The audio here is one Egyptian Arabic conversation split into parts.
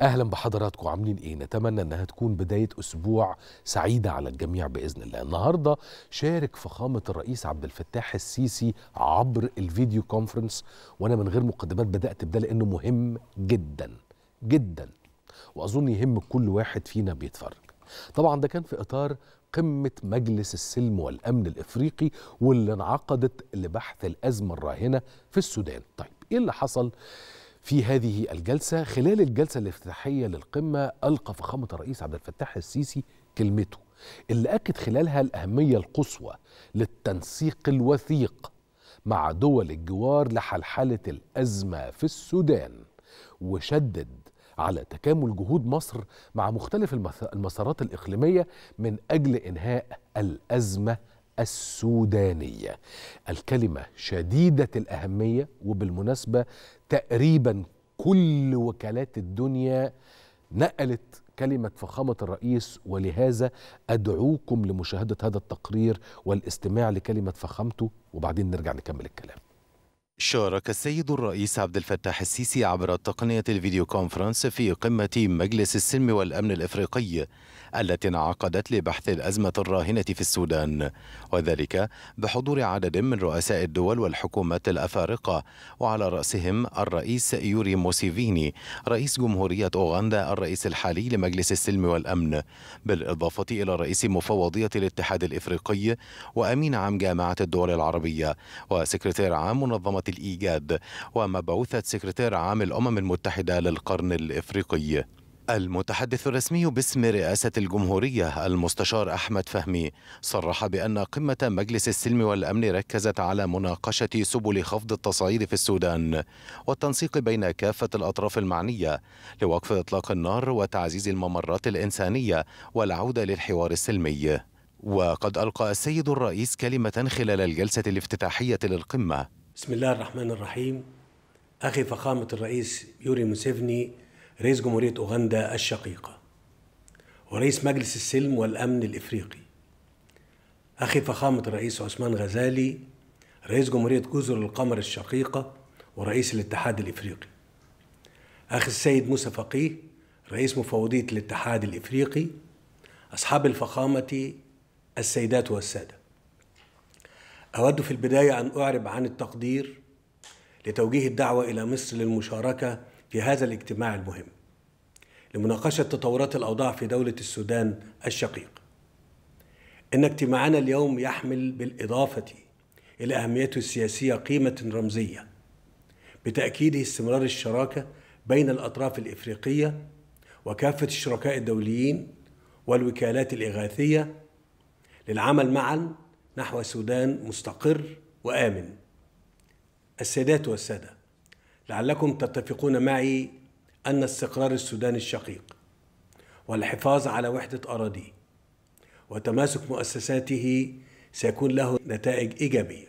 اهلا بحضراتكم عاملين ايه نتمنى انها تكون بدايه اسبوع سعيده على الجميع باذن الله النهارده شارك فخامه الرئيس عبد الفتاح السيسي عبر الفيديو كونفرنس وانا من غير مقدمات بدات بده لانه مهم جدا جدا واظن يهم كل واحد فينا بيتفرج طبعا ده كان في اطار قمة مجلس السلم والأمن الإفريقي واللي انعقدت لبحث الأزمة الراهنة في السودان طيب إيه اللي حصل؟ في هذه الجلسة خلال الجلسة الافتتاحية للقمة ألقى فخامة الرئيس عبد الفتاح السيسي كلمته اللي أكد خلالها الأهمية القصوى للتنسيق الوثيق مع دول الجوار لحلحلة الأزمة في السودان وشدد على تكامل جهود مصر مع مختلف المسارات الإقليمية من أجل إنهاء الأزمة السودانية الكلمة شديدة الأهمية وبالمناسبة تقريبا كل وكالات الدنيا نقلت كلمة فخامة الرئيس ولهذا أدعوكم لمشاهدة هذا التقرير والاستماع لكلمة فخامته وبعدين نرجع نكمل الكلام شارك السيد الرئيس عبد الفتاح السيسي عبر تقنية الفيديو كونفرنس في قمة مجلس السلم والأمن الإفريقي التي انعقدت لبحث الأزمة الراهنة في السودان وذلك بحضور عدد من رؤساء الدول والحكومات الأفارقة وعلى رأسهم الرئيس يوري موسيفيني رئيس جمهورية أوغندا الرئيس الحالي لمجلس السلم والأمن بالإضافة إلى رئيس مفوضية الاتحاد الإفريقي وأمين عام جامعة الدول العربية وسكرتير عام منظمة الإيجاد ومبعوثة سكرتير عام الأمم المتحدة للقرن الإفريقي المتحدث الرسمي باسم رئاسة الجمهورية المستشار أحمد فهمي صرح بأن قمة مجلس السلم والأمن ركزت على مناقشة سبل خفض التصعيد في السودان والتنسيق بين كافة الأطراف المعنية لوقف إطلاق النار وتعزيز الممرات الإنسانية والعودة للحوار السلمي وقد ألقى السيد الرئيس كلمة خلال الجلسة الافتتاحية للقمة بسم الله الرحمن الرحيم أخي فخامة الرئيس يوري موسيفني رئيس جمهورية أوغندا الشقيقة ورئيس مجلس السلم والأمن الإفريقي أخي فخامة الرئيس عثمان غزالي رئيس جمهورية جزر القمر الشقيقة ورئيس الاتحاد الإفريقي أخي السيد موسى فقيه رئيس مفوضية الاتحاد الإفريقي أصحاب الفخامة السيدات والسادة أود في البداية أن أعرب عن التقدير لتوجيه الدعوة إلى مصر للمشاركة في هذا الاجتماع المهم لمناقشة تطورات الأوضاع في دولة السودان الشقيق إن اجتماعنا اليوم يحمل بالإضافة إلى أهميته السياسية قيمة رمزية بتأكيده استمرار الشراكة بين الأطراف الإفريقية وكافة الشركاء الدوليين والوكالات الإغاثية للعمل معا نحو سودان مستقر وآمن السيدات والسادة لعلكم تتفقون معي أن استقرار السودان الشقيق والحفاظ على وحدة أراضيه وتماسك مؤسساته سيكون له نتائج إيجابية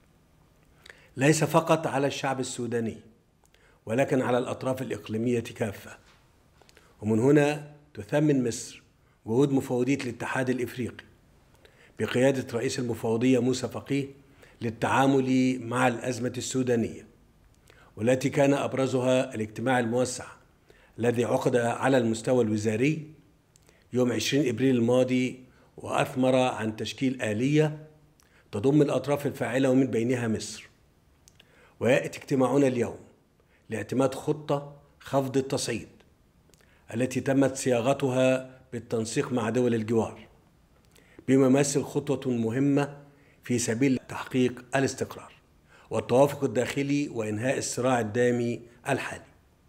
ليس فقط على الشعب السوداني ولكن على الأطراف الإقليمية كافة ومن هنا تثمن مصر جهود مفوضية الاتحاد الإفريقي بقيادة رئيس المفوضية موسى فقيه للتعامل مع الأزمة السودانية والتي كان أبرزها الاجتماع الموسع الذي عقد على المستوى الوزاري يوم 20 إبريل الماضي وأثمر عن تشكيل آلية تضم الأطراف الفاعلة ومن بينها مصر ويأتي اجتماعنا اليوم لاعتماد خطة خفض التصعيد التي تمت صياغتها بالتنسيق مع دول الجوار بما يمثل خطوة مهمة في سبيل تحقيق الاستقرار والتوافق الداخلي وإنهاء الصراع الدامي الحالي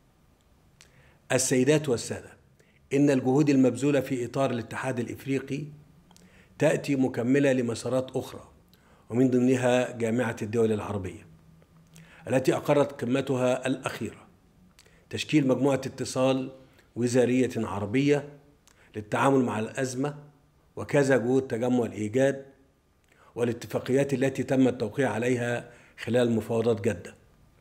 السيدات والسادة إن الجهود المبذولة في إطار الاتحاد الإفريقي تأتي مكملة لمسارات أخرى ومن ضمنها جامعة الدول العربية التي أقرت قمتها الأخيرة تشكيل مجموعة اتصال وزارية عربية للتعامل مع الأزمة وكذا جهود تجمع الإيجاد والاتفاقيات التي تم التوقيع عليها خلال مفاوضات جدة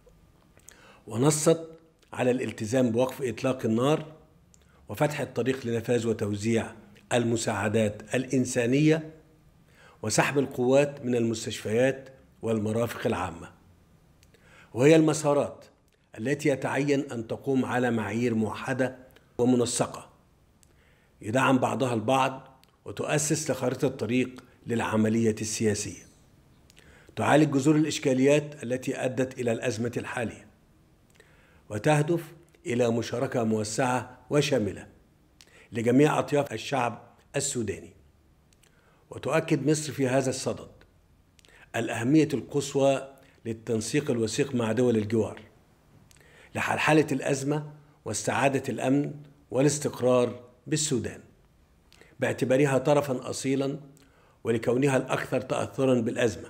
ونصت على الالتزام بوقف إطلاق النار وفتح الطريق لنفاذ وتوزيع المساعدات الإنسانية وسحب القوات من المستشفيات والمرافق العامة وهي المسارات التي يتعين أن تقوم على معايير موحدة ومنسقة يدعم بعضها البعض وتؤسس لخارطة طريق للعملية السياسية تعالج جذور الإشكاليات التي أدت إلى الأزمة الحالية وتهدف إلى مشاركة موسعة وشاملة لجميع أطياف الشعب السوداني وتؤكد مصر في هذا الصدد الأهمية القصوى للتنسيق الوثيق مع دول الجوار لحلحلة الأزمة واستعادة الأمن والاستقرار بالسودان باعتبارها طرفا أصيلا ولكونها الأكثر تأثرا بالأزمة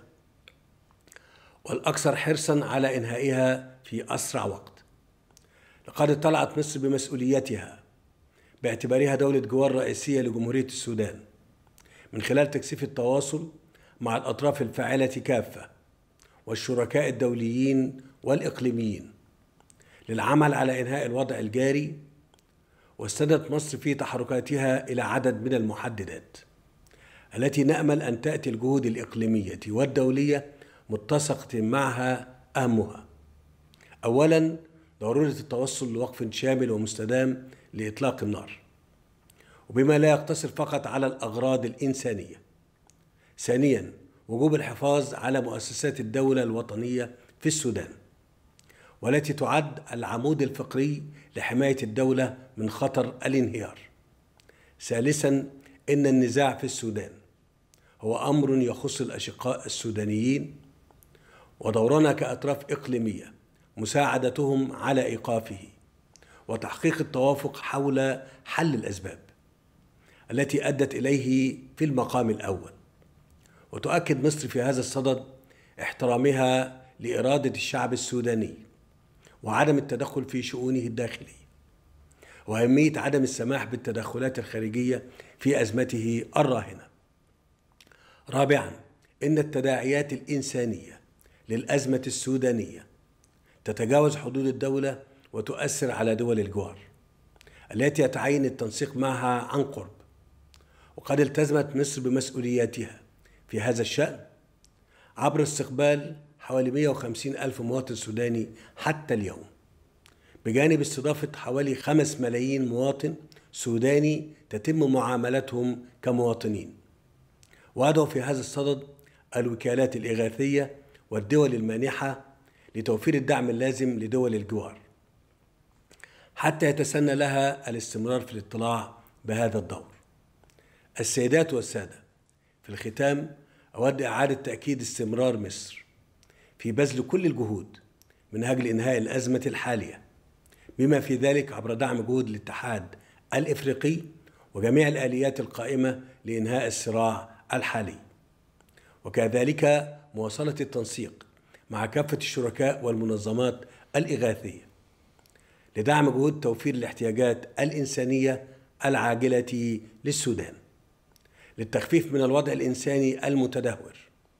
والأكثر حرصا على إنهائها في أسرع وقت لقد اطلعت مصر بمسؤوليتها باعتبارها دولة جوار رئيسية لجمهورية السودان من خلال تكثيف التواصل مع الأطراف الفاعلة كافة والشركاء الدوليين والإقليميين للعمل على إنهاء الوضع الجاري واستندت مصر في تحركاتها إلى عدد من المحددات التي نأمل أن تأتي الجهود الإقليمية والدولية متسقة معها أهمها أولا ضرورة التوصل لوقف شامل ومستدام لإطلاق النار وبما لا يقتصر فقط على الأغراض الإنسانية ثانيا وجوب الحفاظ على مؤسسات الدولة الوطنية في السودان والتي تعد العمود الفقري لحماية الدولة من خطر الانهيار ثالثا إن النزاع في السودان هو أمر يخص الأشقاء السودانيين ودورنا كأطراف إقليمية مساعدتهم على إيقافه وتحقيق التوافق حول حل الأسباب التي أدت إليه في المقام الأول وتؤكد مصر في هذا الصدد احترامها لإرادة الشعب السوداني وعدم التدخل في شؤونه الداخلية وأهمية عدم السماح بالتدخلات الخارجية في أزمته الراهنة رابعا إن التداعيات الإنسانية للأزمة السودانية تتجاوز حدود الدولة وتؤثر على دول الجوار التي يتعين التنسيق معها عن قرب وقد التزمت مصر بمسؤولياتها في هذا الشأن عبر استقبال حوالي 150 ألف مواطن سوداني حتى اليوم بجانب استضافة حوالي 5 ملايين مواطن سوداني تتم معاملتهم كمواطنين وأدعو في هذا الصدد الوكالات الإغاثية والدول المانحة لتوفير الدعم اللازم لدول الجوار حتى يتسنى لها الاستمرار في الاطلاع بهذا الدور السيدات والسادة في الختام أود إعادة تأكيد استمرار مصر في بذل كل الجهود من أجل إنهاء الأزمة الحالية بما في ذلك عبر دعم جهود الاتحاد الإفريقي وجميع الآليات القائمة لإنهاء الصراع الحالي وكذلك مواصلة التنسيق مع كافة الشركاء والمنظمات الإغاثية لدعم جهود توفير الاحتياجات الإنسانية العاجلة للسودان للتخفيف من الوضع الإنساني المتدهور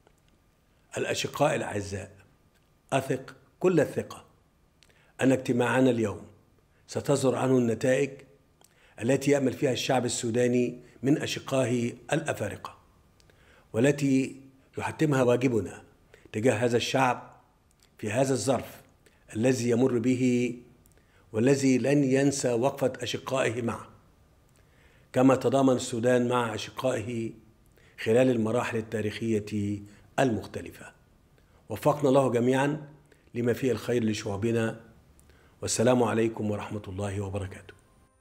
الأشقاء الأعزاء أثق كل الثقة أن اجتماعنا اليوم ستظهر عنه النتائج التي يأمل فيها الشعب السوداني من أشقائه الأفارقة والتي يحتمها واجبنا تجاه هذا الشعب في هذا الظرف الذي يمر به والذي لن ينسى وقفة أشقائه معه كما تضامن السودان مع أشقائه خلال المراحل التاريخية المختلفة وفقنا الله جميعا لما فيه الخير لشعوبنا والسلام عليكم ورحمة الله وبركاته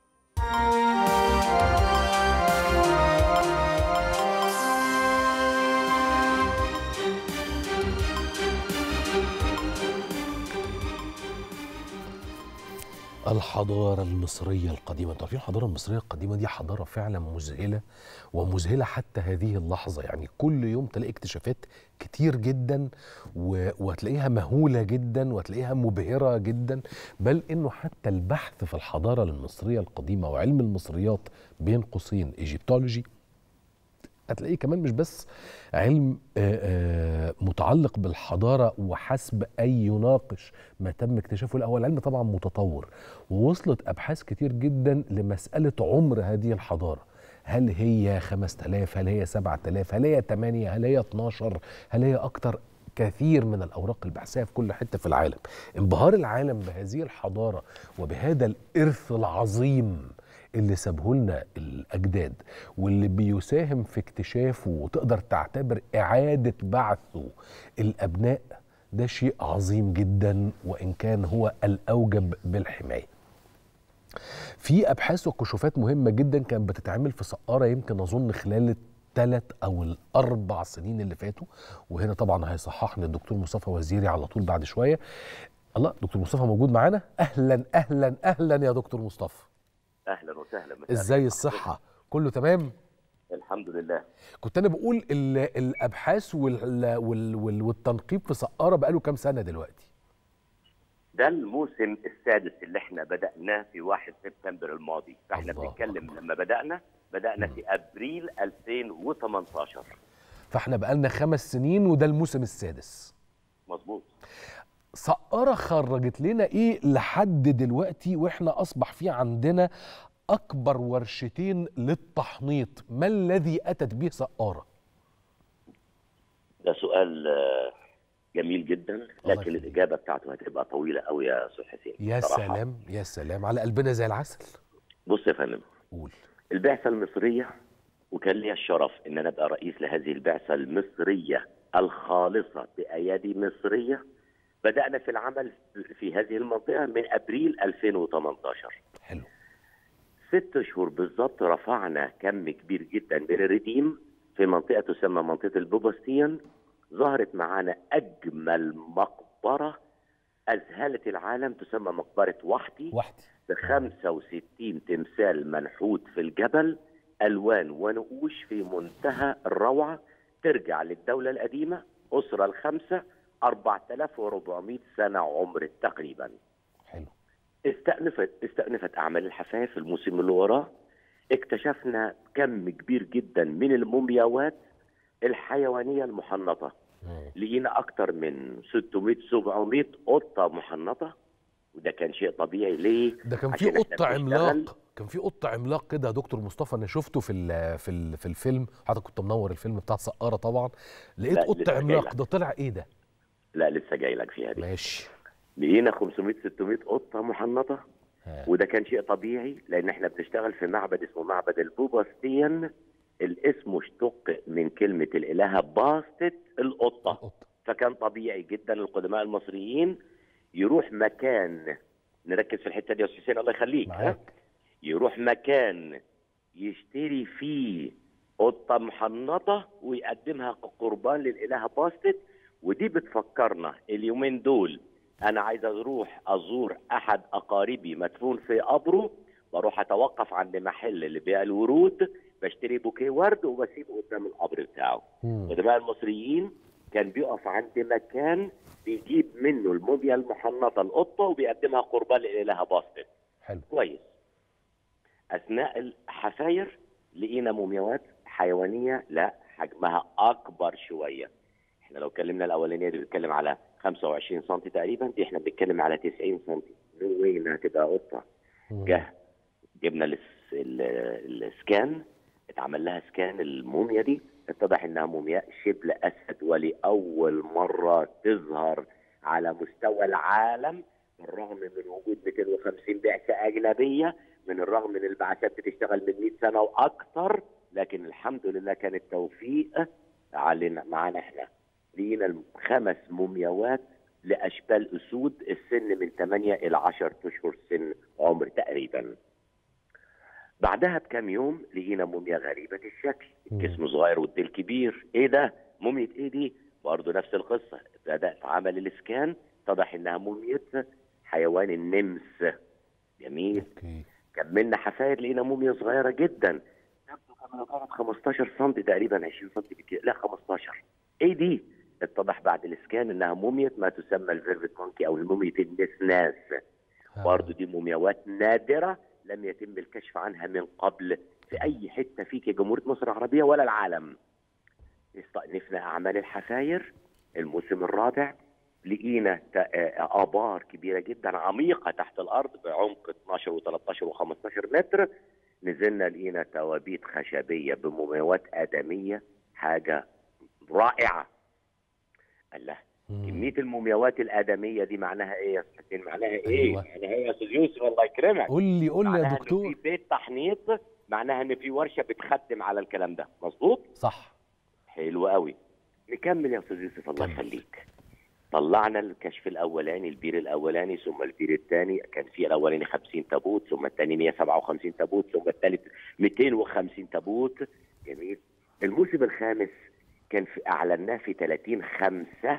الحضارة المصرية القديمة انتوا عارفين الحضارة المصرية القديمة دي حضارة فعلا مذهلة ومذهلة حتى هذه اللحظة يعني كل يوم تلاقي اكتشافات كتير جدا و... وهتلاقيها مهولة جدا وهتلاقيها مبهرة جدا بل انه حتى البحث في الحضارة المصرية القديمة وعلم المصريات بين قوسين ايجيبتولوجي هتلاقيه كمان مش بس علم آآ آآ متعلق بالحضاره وحسب اي يناقش ما تم اكتشافه لا هو العلم طبعا متطور ووصلت ابحاث كتير جدا لمساله عمر هذه الحضاره هل هي 5000 هل هي 7000 هل هي 8 هل هي 12 هل هي اكتر كثير من الاوراق البحثيه في كل حته في العالم انبهار العالم بهذه الحضاره وبهذا الارث العظيم اللي سابه لنا الاجداد واللي بيساهم في اكتشافه وتقدر تعتبر اعاده بعثه الابناء ده شيء عظيم جدا وان كان هو الاوجب بالحمايه في ابحاث وكشوفات مهمه جدا كانت بتتعمل في سقاره يمكن اظن خلال الثلاث او الاربع سنين اللي فاتوا وهنا طبعا هيصححني الدكتور مصطفى وزيري على طول بعد شويه الله دكتور مصطفى موجود معانا اهلا اهلا اهلا يا دكتور مصطفى اهلا وسهلا مساء ازاي الخير. الصحه كله تمام الحمد لله كنت انا بقول ال- الابحاث وال وال وال والتنقيب في سقاره بقاله كام سنه دلوقتي ده الموسم السادس اللي احنا بدأناه في 1 سبتمبر الماضي فاحنا الله بنتكلم أكبر. لما بدأنا بدأنا في ابريل 2018 فاحنا بقالنا خمس سنين وده الموسم السادس مظبوط سقارة خرجت لنا ايه لحد دلوقتي واحنا اصبح في عندنا اكبر ورشتين للتحنيط ما الذي اتت به سقارة ده سؤال آه، جميل جدا الله لكن يخليك. الاجابه بتاعته هتبقى طويله قوي يا استاذ حسين يا صراحة. سلام يا سلام على قلبنا زي العسل بص يا فندم قول البعثه المصريه وكان لي الشرف ان انا ابقى رئيس لهذه البعثه المصريه الخالصه بايادي مصريه بدانا في العمل في هذه المنطقه من ابريل 2018 حلو ست شهور بالظبط رفعنا كم كبير جدا من الريديم في منطقه تسمى منطقه البوبستيان ظهرت معانا اجمل مقبره اذهلت العالم تسمى مقبره وحدي وحدي ب 65 تمثال منحوت في الجبل الوان ونقوش في منتهى الروعه ترجع للدوله القديمه اسره الخمسه 4400 سنه عمر تقريبا حلو استأنفت استأنفت أعمال الحفاية في الموسم اللي وراه اكتشفنا كم كبير جدا من المومياوات الحيوانية المحنطة مم. لقينا أكتر من 600 700 قطة محنطة وده كان شيء طبيعي ليه؟ ده كان في عشان إحنا قط بنشتغل- عملاق كان في قط عملاق كده يا دكتور مصطفى انا شفته في ال في ال في الفيلم حضرتك كنت منور الفيلم بتاع سقاره طبعا لقيت لا، قط لسه جاي عملاق لك. ده طلع ايه ده لا لسه جاي لك فيها دي ماشي لقينا 500 600 قطة محنطة ها. وده كان شيء طبيعي لان احنا بنشتغل في معبد اسمه معبد البوباستيان الاسم اشتق من كلمه الالهه باستت القطه القط فكان طبيعي جدا القدماء المصريين يروح مكان نركز في الحته دي يا استاذ حسين الله يخليك ها؟ معاك يروح مكان يشتري فيه قطه محنطه ويقدمها قربان للالهه باستت ودي بتفكرنا اليومين دول انا عايز اروح ازور احد اقاربي مدفون في قبره بروح اتوقف عند محل اللي بيع الورود بشتري بوكيه ورد وبسيبه قدام القبر بتاعه مم. القدماء المصريين كان بيقف عند مكان بيجيب منه الموميا المحنطه القطه وبيقدمها قربان للالهه باستت حلو كويس اثناء الحفاير لقينا مومياوات حيوانيه لا حجمها اكبر شويه احنا لو اتكلمنا الاولانيه دي بنتكلم على 25 سم تقريبا دي احنا بنتكلم على 90 سم نو واي انها تبقى قطه مم. جه جبنا الس- ال- السكان اتعمل لها سكان الموميا دي اتضح انها مومياء شبل اسد ولاول مره تظهر على مستوى العالم بالرغم من وجود 250 بعثه اجنبيه من الرغم من البعثات بتشتغل من 100 سنه واكثر لكن الحمد لله كان التوفيق علينا معانا احنا لقينا خمس مومياوات لاشبال اسود السن من 8 الى 10 اشهر سن عمر تقريبا بعدها بكام يوم لقينا موميا غريبه الشكل الجسم صغير والديل كبير ايه ده موميا ايه دي برضه نفس القصه بدات عمل الاسكان اتضح انها موميا حيوان النمس جميل اوكي كملنا حفاير لقينا موميا صغيره جدا تبدو كما كانت 15 سم تقريبا 20 سم بكتير لا 15 ايه دي؟ اتضح بعد الاسكان انها موميا ما تسمى الفيرفت مونكي او الموميا النسناس ها. برضه دي مومياوات نادره لم يتم الكشف عنها من قبل في اي حته في جمهوريه مصر العربيه ولا العالم استأنفنا اعمال الحفاير الموسم الرابع لقينا ت- آه، ابار كبيره جدا عميقه تحت الارض بعمق 12 و13 و15 متر نزلنا لقينا توابيت خشبيه بمومياوات ادميه حاجه رائعه الله مم. كميه المومياوات الادميه دي معناها ايه يا استاذ حسين معناها ايه أيوة. معناها ايه يا استاذ يوسف الله يكرمك قول لي قول لي يا معناها إن دكتور في بيت تحنيط معناها ان في ورشه بتخدم على الكلام ده مظبوط صح حلو قوي نكمل يا استاذ يوسف الله كمل. يخليك طلعنا الكشف الاولاني البير الاولاني ثم البير الثاني كان في الاولاني 50 تابوت ثم الثاني 157 تابوت ثم الثالث 250 تابوت جميل الموسم الخامس كان في اعلناه في 30 5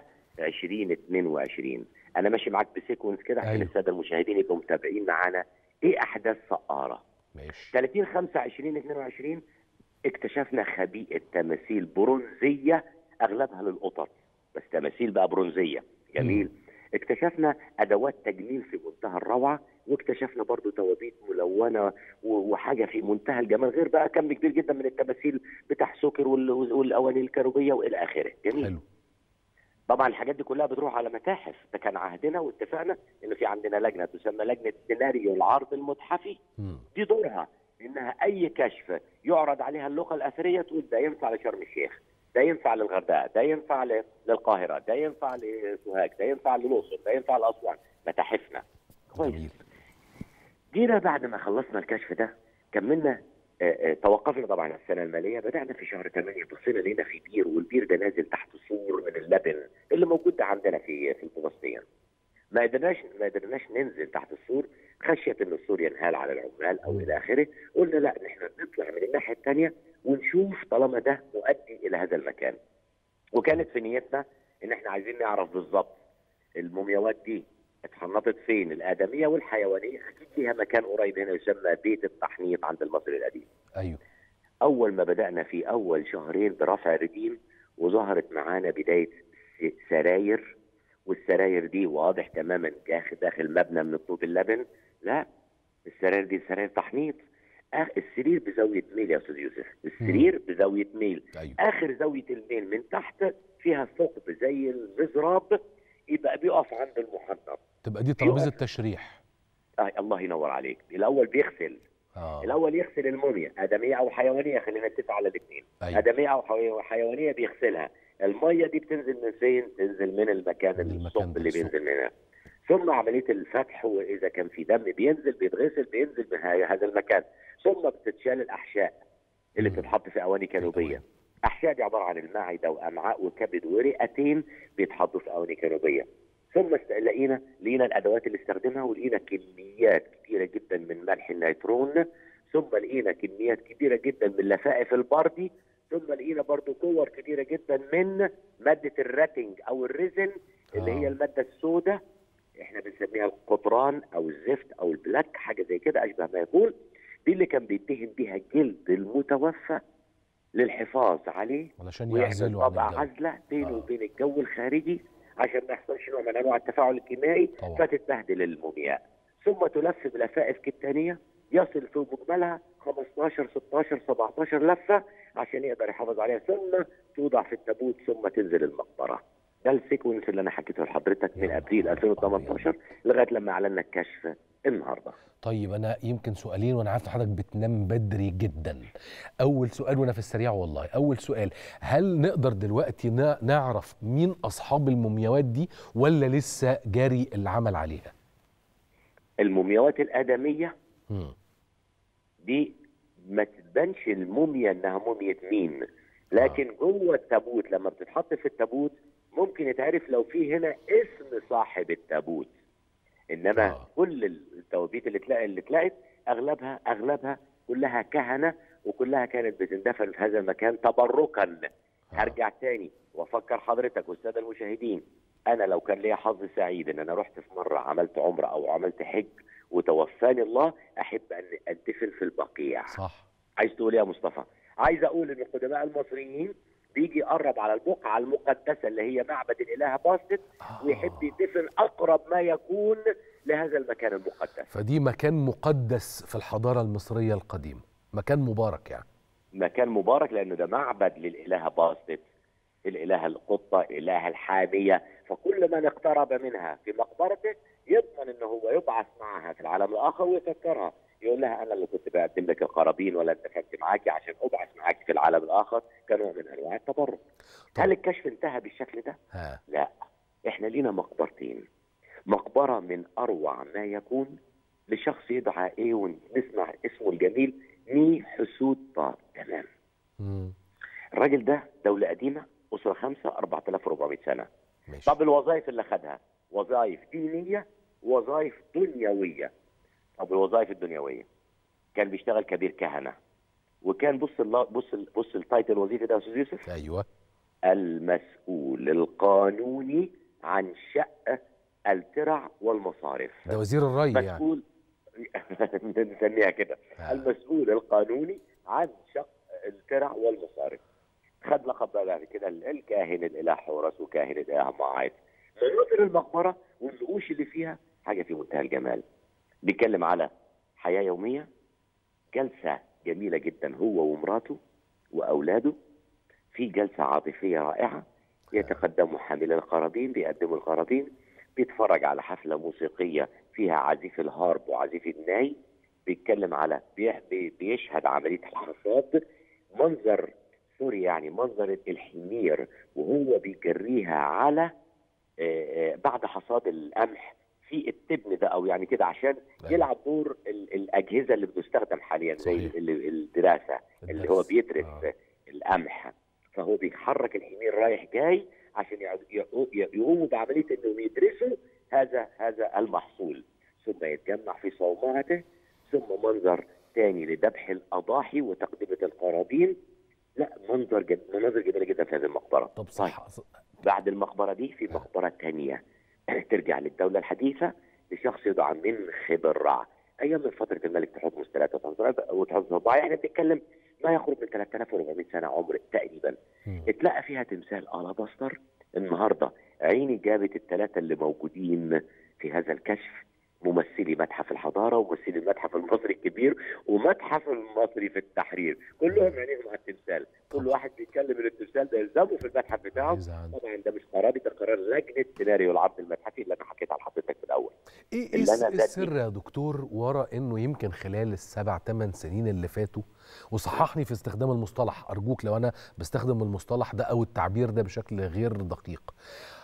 2022 انا ماشي معاك بسيكونس كده عشان أيوه. الساده المشاهدين يبقوا متابعين معانا ايه احداث سقاره ماشي 30 5 2022 اكتشفنا خبيئه تماثيل برونزيه اغلبها للقطط بس تماثيل بقى برونزيه جميل اكتشفنا ادوات تجميل في منتهى الروعه واكتشفنا برضو توابيت ملونه و- وحاجه في منتهى الجمال غير بقى كم كبير جدا من التماثيل بتاع سكر وال- والاواني الكروبيه والى اخره جميل حلو طبعا الحاجات دي كلها بتروح على متاحف ده كان عهدنا واتفقنا ان في عندنا لجنه تسمى لجنه سيناريو العرض المتحفي مم. دي دورها انها اي كشف يعرض عليها اللغه الاثريه تقول ده ينفع لشرم الشيخ ده ينفع للغردقه ده ينفع ل- للقاهره ده ينفع لسوهاج ده ينفع للاقصر ده ينفع لاسوان متاحفنا كويس جميل جينا بعد ما خلصنا الكشف ده كملنا آه، آه، توقفنا طبعا السنه الماليه بدانا في شهر 8 بصينا لقينا في بير والبير ده نازل تحت سور من اللبن اللي موجود ده عندنا في في الفلسطين ما قدرناش ما قدرناش ننزل تحت السور خشيه ان السور ينهال على العمال او الى اخره قلنا لا احنا نطلع من الناحيه الثانيه ونشوف طالما ده مؤدي الى هذا المكان وكانت في نيتنا ان احنا عايزين نعرف بالظبط المومياوات دي اتحنطت فين الادميه والحيوانيه اكيد ليها مكان قريب هنا يسمى بيت التحنيط عند المصري القديم ايوه اول ما بدانا في اول شهرين برفع الرديم وظهرت معانا بدايه س- سراير والسراير دي واضح تماما داخل داخل مبنى من الطوب اللبن لا السراير دي سراير تحنيط آه السرير بزاويه ميل يا استاذ يوسف السرير بزاويه ميل ايوه اخر زاويه الميل من تحت فيها ثقب زي المزراب يبقى بيقف عند المحنط تبقى دي ترابيزه يقف. تشريح آه الله ينور عليك الاول بيغسل اه الاول يغسل الموميا ادميه او حيوانيه خلينا نتفق على الاثنين ايوه ادميه او حي- حيوانيه بيغسلها الميه دي بتنزل من فين تنزل من المكان من المكان الثقب ده، اللي الثقب. بينزل منها ثم عمليه الفتح واذا كان في دم بينزل بيتغسل بينزل من ه- هذا المكان ثم بتتشال الاحشاء اللي مم. بتتحط في اواني كانوبيه احشاء دي عباره عن المعده وامعاء وكبد ورئتين بيتحطوا في اواني كانوبيه ثم است- لقينا لقينا الادوات اللي استخدمها ولقينا كميات كبيره جدا من ملح النيترون ثم لقينا كميات كبيره جدا من لفائف البردي ثم لقينا برضو كور كبيره جدا من ماده الراتنج او الريزن اللي آه. هي الماده السوداء احنا بنسميها القطران او الزفت او البلاك حاجه زي كده اشبه ما يقول دي اللي كان بيدهن بيها جلد المتوفى للحفاظ عليه علشان ويعمل يعزلوا عن طبقه الجو عزله بينه آه. وبين الجو الخارجي عشان ما يحصلش نوع من انواع التفاعل الكيميائي طبعا. فتتبهدل المومياء ثم تلف بلفائف كتانيه يصل في مجملها 15 16 17 لفه عشان يقدر يحافظ عليها ثم توضع في التابوت ثم تنزل المقبره ده السيكونس اللي انا حكيته لحضرتك من يا ابريل نهار 2018 لغايه لما اعلنا الكشف النهارده طيب انا يمكن سؤالين وانا عارف إن حضرتك بتنام بدري جدا اول سؤال وانا في السريع والله اول سؤال هل نقدر دلوقتي نا- نعرف مين اصحاب المومياوات دي ولا لسه جاري العمل عليها المومياوات الادميه مم. دي ما تبانش الموميا انها موميا مين لكن جوه التابوت لما بتتحط في التابوت ممكن يتعرف لو في هنا اسم صاحب التابوت انما آه. كل التوابيت اللي تلاقي اللي اتلقت اغلبها اغلبها كلها كهنه وكلها كانت بتندفن في هذا المكان تبركا آه. هرجع تاني وافكر حضرتك والساده المشاهدين انا لو كان ليا حظ سعيد ان انا رحت في مره عملت عمره او عملت حج وتوفاني الله احب ان ادفن في البقيع صح عايز تقول إيه يا مصطفى عايز اقول ان القدماء المصريين بيجي يقرب على البقعه المقدسه اللي هي معبد الاله باستت آه. ويحب يدفن اقرب ما يكون لهذا المكان المقدس فدي مكان مقدس في الحضاره المصريه القديمه مكان مبارك يعني مكان مبارك لانه ده معبد للاله باستت الاله القطه اله الحاميه فكل من اقترب منها في مقبرته يضمن ان هو يبعث معها في العالم الاخر ويفكرها يقول لها انا اللي كنت بقدم لك القرابين ولا اتفقت معاكي عشان ابعث معاكي في العالم الاخر كنوع من انواع التبرع طب. هل الكشف انتهى بالشكل ده ها لا احنا لينا مقبرتين مقبره من اروع ما يكون لشخص يدعى ايه ونسمع اسمه الجميل مي حسود طار تمام مم. الراجل ده دوله قديمه اسره خمسه 4400 سنه ماشي طب الوظائف اللي خدها وظائف دينيه وظائف دنيويه طب الوظائف الدنيويه كان بيشتغل كبير كهنه وكان بص الله بص ال- بص التايتل الوظيفي ده يا استاذ يوسف ايوه المسؤول القانوني عن شق الترع والمصارف ده وزير الري يعني مسؤول نسميها كده آه. المسؤول القانوني عن شق الترع والمصارف خد لقب بقى بعد كده الكاهن الاله حورس وكاهن الاله معاذ مناظر المقبره والنقوش اللي فيها حاجه في منتهى الجمال بيتكلم على حياه يوميه جلسه جميله جدا هو ومراته واولاده في جلسه عاطفيه رائعه يتقدموا حامل القرابين بيقدموا القرابين بيتفرج على حفله موسيقيه فيها عزيف الهارب وعزيف الناي بيتكلم على بي- بي- بيشهد عمليه الحصاد منظر سوري يعني منظر الحمير وهو بيجريها على آه، آه، بعد حصاد القمح في التبن ده او يعني كده عشان أيوة. يلعب دور ال- الاجهزه اللي بتستخدم حاليا زي صحيح. ال- الدراسه اللي هو الدرس. بيدرس آه. القمح فهو بيحرك الحمير رايح جاي عشان يعد- يقو- يقوموا بعمليه انهم يدرسوا هذا هذا المحصول ثم يتجمع في صومعته ثم منظر تاني لذبح الاضاحي وتقدمه القرابين لا منظر جم... مناظر جميله جدا في هذه المقبره طب صح بعد المقبره دي في مقبره تانية ترجع للدوله الحديثه لشخص يدعى من خبرع ايام من فتره الملك تحتمس ثلاثه وتحتمس اربعه يعني بنتكلم ما يقرب من 3400 سنه عمر تقريبا مم. اتلقى فيها تمثال الاباستر النهارده عيني جابت الثلاثه اللي موجودين في هذا الكشف ممثلي متحف الحضاره وممثلي المتحف المصري الكبير ومتحف المصري في التحرير كلهم عينيهم على التمثال كل واحد بيتكلم ان التمثال ده يلزمه في المتحف بتاعه عايز عن- طبعا ده مش قراري ده قرار لجنه سيناريو العرض المتحفي اللي انا حكيت على حضرتك في الاول ايه ايه اللي الس- أنا إيه بدي- السر يا دكتور ورا انه يمكن خلال السبع ثمان سنين اللي فاتوا وصححني في استخدام المصطلح ارجوك لو انا بستخدم المصطلح ده او التعبير ده بشكل غير دقيق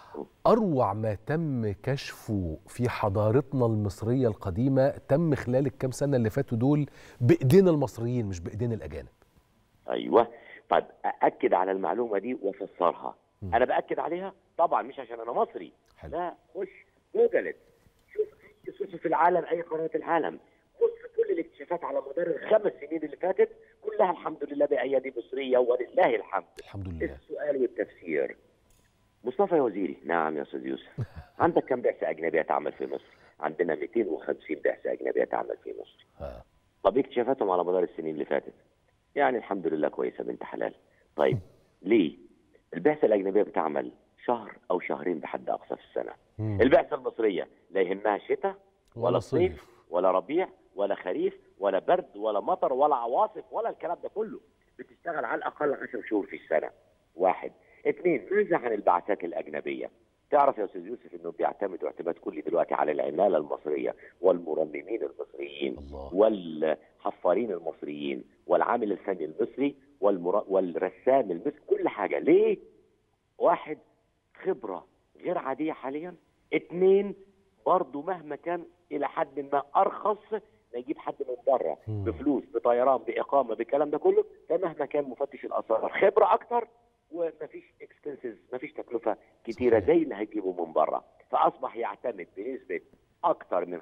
اروع ما تم كشفه في حضارتنا المصريه القديمه تم خلال الكام سنه اللي فاتوا دول بايدين المصريين مش بايدين الاجانب ايوه طيب ااكد على المعلومه دي وافسرها مم. انا باكد عليها طبعا مش عشان انا مصري حلو. لا خش جوجلت شوف اي صحف العالم اي قناه العالم بص كل الاكتشافات على مدار الخمس سنين اللي فاتت كلها الحمد لله بايادي مصريه ولله الحمد الحمد لله السؤال والتفسير مصطفى يا وزيري نعم يا استاذ يوسف عندك كم بعثه اجنبيه تعمل في مصر عندنا 250 بعثه اجنبيه تعمل في مصر آه. طب إيه اكتشافاتهم على مدار السنين اللي فاتت يعني الحمد لله كويسه بنت حلال طيب ليه البعثه الاجنبيه بتعمل شهر او شهرين بحد اقصى في السنه مم. البعثه المصريه لا يهمها شتاء ولا ولا صيف. صيف ولا ربيع ولا خريف ولا برد ولا مطر ولا عواصف ولا الكلام ده كله بتشتغل على الاقل 10 شهور في السنه واحد اثنين ماذا عن البعثات الاجنبيه تعرف يا استاذ يوسف انه بيعتمدوا اعتماد كلي دلوقتي على العماله المصريه والمرنمين المصريين الله والحفارين المصريين والعامل الفني المصري والمر... والرسام المصري كل حاجه ليه واحد خبره غير عاديه حاليا اثنين برضه مهما كان الى حد ما ارخص نجيب حد من بره مم. بفلوس بطيران باقامه بالكلام ده كله فمهما كان مفتش الاثار خبره اكتر ومفيش اكسبنسز مفيش تكلفه كتيره صحيح. زي اللي هيجيبه من بره فاصبح يعتمد بنسبه اكتر من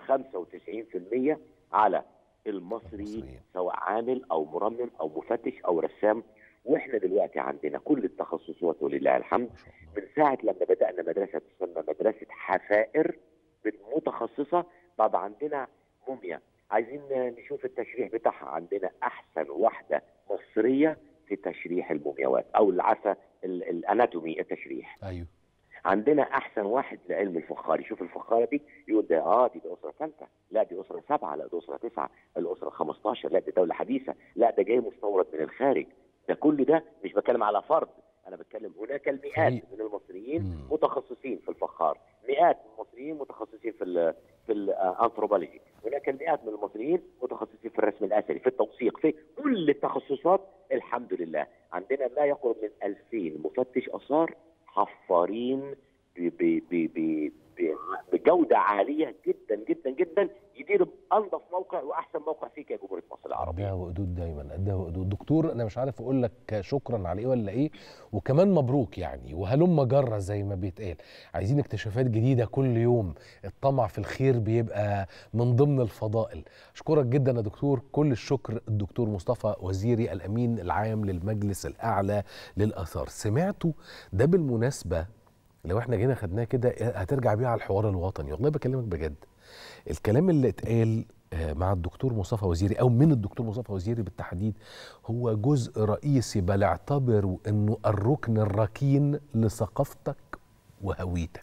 95% على المصري المصريين. سواء عامل او مرمم او مفتش او رسام واحنا دلوقتي عندنا كل التخصصات ولله الحمد ما شاء الله من ساعة لما بدأنا مدرسة تسمى مدرسة حفائر متخصصة طب عندنا موميا عايزين نشوف التشريح بتاعها عندنا أحسن واحدة مصرية في تشريح المومياوات أو العفا ال- الأناتومي التشريح ايوه عندنا أحسن واحد لعلم الفخار يشوف الفخارة دي يقول ده آه دي, دي أسرة ثالثة لا دي أسرة سبعة لا دي أسرة تسعة الأسرة 15 لا دي دولة حديثة لا ده جاي مستورد من الخارج ده كل ده مش بتكلم على فرد انا بتكلم هناك المئات فريق. من المصريين مم. متخصصين في الفخار مئات من المصريين متخصصين في ال في الانثروبولوجي هناك المئات من المصريين متخصصين في الرسم الاثري في التوثيق في كل التخصصات الحمد لله عندنا ما يقرب من 2000 مفتش اثار حفارين ب- ب- ب- ب- ب- بجوده عاليه جدا جدا جدا يدير بانظف موقع واحسن موقع في جمهوريه مصر العربيه قدها وقدود دايما قدها وقدود دكتور انا مش عارف اقول لك شكرا على ايه ولا ايه وكمان مبروك يعني وهلم جره زي ما بيتقال عايزين اكتشافات جديده كل يوم الطمع في الخير بيبقى من ضمن الفضائل اشكرك جدا يا دكتور كل الشكر الدكتور مصطفى وزيري الامين العام للمجلس الاعلى للاثار سمعتوا ده بالمناسبه لو احنا جينا خدناه كده هترجع بيه على الحوار الوطني والله بكلمك بجد الكلام اللي اتقال آه، مع الدكتور مصطفى وزيري او من الدكتور مصطفى وزيري بالتحديد هو جزء رئيسي بل اعتبره انه الركن الركين لثقافتك وهويتك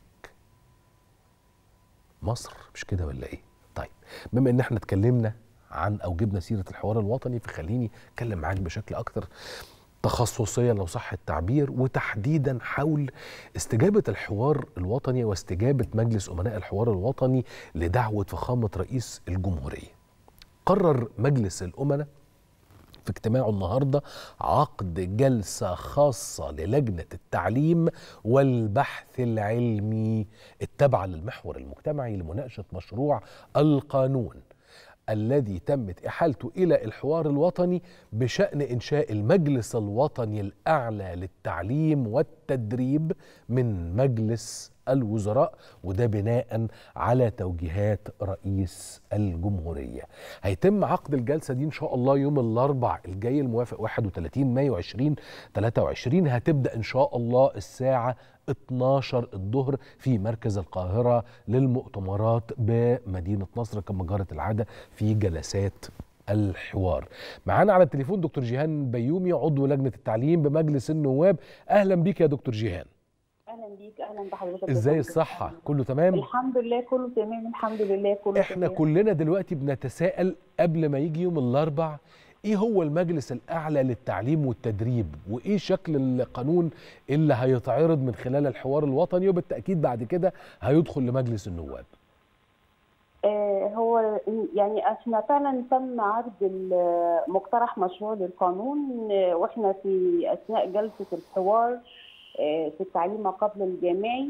مصر مش كده ولا ايه طيب بما ان احنا اتكلمنا عن او جبنا سيره الحوار الوطني فخليني اتكلم معاك بشكل اكتر تخصصيا لو صح التعبير وتحديدا حول استجابه الحوار الوطني واستجابه مجلس امناء الحوار الوطني لدعوه فخامه رئيس الجمهوريه. قرر مجلس الامناء في اجتماعه النهارده عقد جلسه خاصه للجنه التعليم والبحث العلمي التابعه للمحور المجتمعي لمناقشه مشروع القانون الذي تمت احالته الى الحوار الوطني بشان انشاء المجلس الوطني الاعلى للتعليم والتدريب من مجلس الوزراء وده بناء على توجيهات رئيس الجمهوريه. هيتم عقد الجلسه دي ان شاء الله يوم الاربع الجاي الموافق 31 مايو 2023 هتبدا ان شاء الله الساعه 12 الظهر في مركز القاهرة للمؤتمرات بمدينة نصر كما جرت العادة في جلسات الحوار معانا على التليفون دكتور جيهان بيومي عضو لجنة التعليم بمجلس النواب أهلا بيك يا دكتور جيهان اهلا بيك اهلا بحضرتك ازاي يا الصحة فندم. كله تمام الحمد لله كله تمام الحمد لله كله احنا تمام. كلنا دلوقتي بنتساءل قبل ما يجي يوم الاربع ايه هو المجلس الاعلى للتعليم والتدريب وايه شكل القانون اللي هيتعرض من خلال الحوار الوطني وبالتاكيد بعد كده هيدخل لمجلس النواب آه هو يعني احنا فعلا تم عرض ال- مقترح مشروع للقانون آه، واحنا في اثناء جلسه الحوار آه، في التعليم ما قبل الجامعي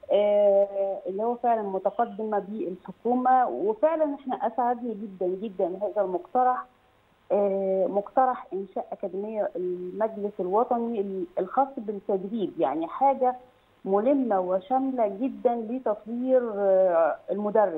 آه، اللي هو فعلا متقدمه به الحكومه وفعلا احنا اسعدني جدا جدا هذا المقترح آه، مقترح انشاء اكاديميه المجلس الوطني الخاص بالتدريب يعني حاجه ملمه وشامله جدا لتطوير آه، المدرس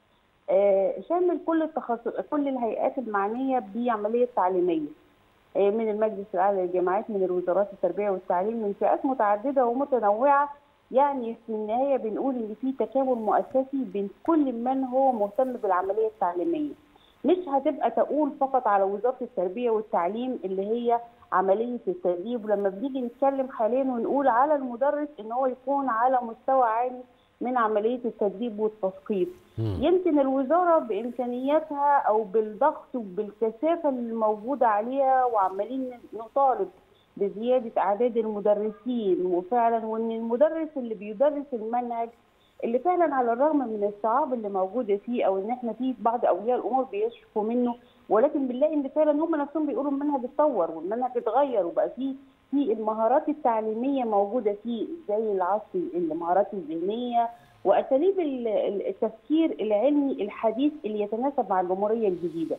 آه، شامل كل التخصص كل الهيئات المعنيه بعمليه التعليميه آه، من المجلس الاعلى للجامعات من الوزارات التربيه والتعليم من فئات متعدده ومتنوعه يعني في النهايه بنقول ان في تكامل مؤسسي بين كل من هو مهتم بالعمليه التعليميه مش هتبقى تقول فقط على وزاره التربيه والتعليم اللي هي عمليه التدريب ولما بنيجي نتكلم حاليا ونقول على المدرس ان هو يكون على مستوى عالي من عمليه التدريب والتثقيف مم. يمكن الوزاره بامكانياتها او بالضغط وبالكثافه الموجوده عليها وعمالين نطالب بزياده اعداد المدرسين وفعلا وان المدرس اللي بيدرس المنهج اللي فعلا على الرغم من الصعاب اللي موجوده فيه او ان احنا في بعض اولياء الامور بيشكوا منه ولكن بنلاقي ان فعلا هم نفسهم بيقولوا المنهج اتطور والمنهج اتغير وبقى فيه في المهارات التعليميه موجوده فيه زي العصر المهارات الذهنيه واساليب ال- ال- التفكير العلمي الحديث اللي يتناسب مع الجمهوريه الجديده.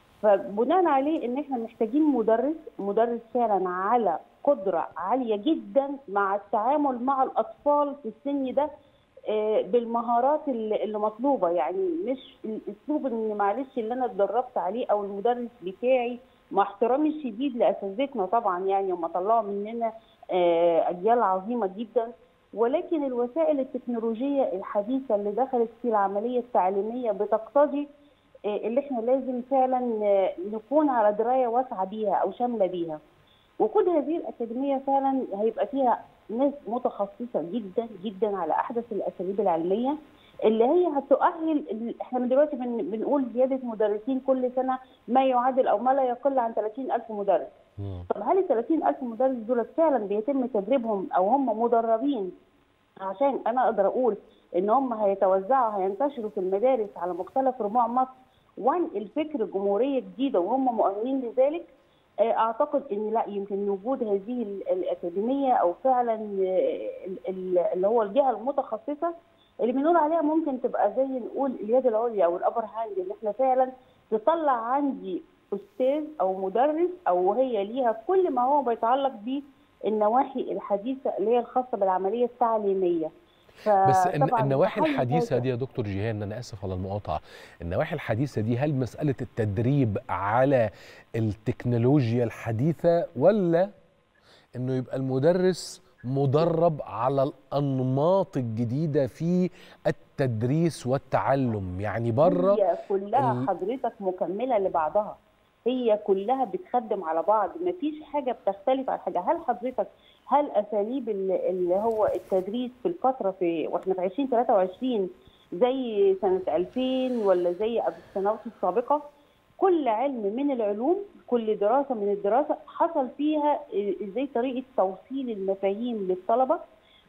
فبناء عليه ان احنا محتاجين مدرس مدرس فعلا على قدره عاليه جدا مع التعامل مع الاطفال في السن ده آه، بالمهارات اللي اللي مطلوبه يعني مش الاسلوب ان معلش اللي انا اتدربت عليه او المدرس بتاعي مع احترامي الشديد لاساتذتنا طبعا يعني هم طلعوا مننا آه، اجيال عظيمه جدا ولكن الوسائل التكنولوجيه الحديثه اللي دخلت في العمليه التعليميه بتقتضي آه، اللي احنا لازم فعلا آه، نكون على درايه واسعه بيها او شامله بيها. وجود هذه الاكاديميه فعلا هيبقى فيها ناس متخصصه جدا جدا على احدث الاساليب العلميه اللي هي هتؤهل احنا من دلوقتي بن- بنقول زياده مدرسين كل سنه ما يعادل او ما لا يقل عن 30000 مدرس. مم. طب هل ال 30000 مدرس دول فعلا بيتم تدريبهم او هم مدربين عشان انا اقدر اقول ان هم هيتوزعوا هينتشروا في المدارس على مختلف ربوع مصر وانقل فكر جمهوريه جديده وهم مؤمنين بذلك آه، اعتقد ان لا يمكن وجود هذه ال- الاكاديميه او فعلا آه، ال- ال- اللي هو الجهه المتخصصه اللي بنقول عليها ممكن تبقى زي نقول اليد العليا او الابر هاند ان احنا فعلا تطلع عندي استاذ او مدرس او هي ليها كل ما هو بيتعلق بالنواحي الحديثه اللي هي الخاصه بالعمليه التعليميه بس الن- فطبعاً النواحي بحيي الحديثه هذا. دي يا دكتور جيهان انا اسف على المقاطعه النواحي الحديثه دي هل مساله التدريب على التكنولوجيا الحديثه ولا انه يبقى المدرس مدرب على الانماط الجديده في التدريس والتعلم يعني بره هي كلها ال- حضرتك مكمله لبعضها هي كلها بتخدم على بعض مفيش حاجه بتختلف عن حاجه هل حضرتك هل اساليب ال- اللي هو التدريس في الفتره في واحنا في 2023 زي سنه 2000 ولا زي قبل السنوات السابقه كل علم من العلوم كل دراسه من الدراسه حصل فيها ازاي طريقه توصيل المفاهيم للطلبه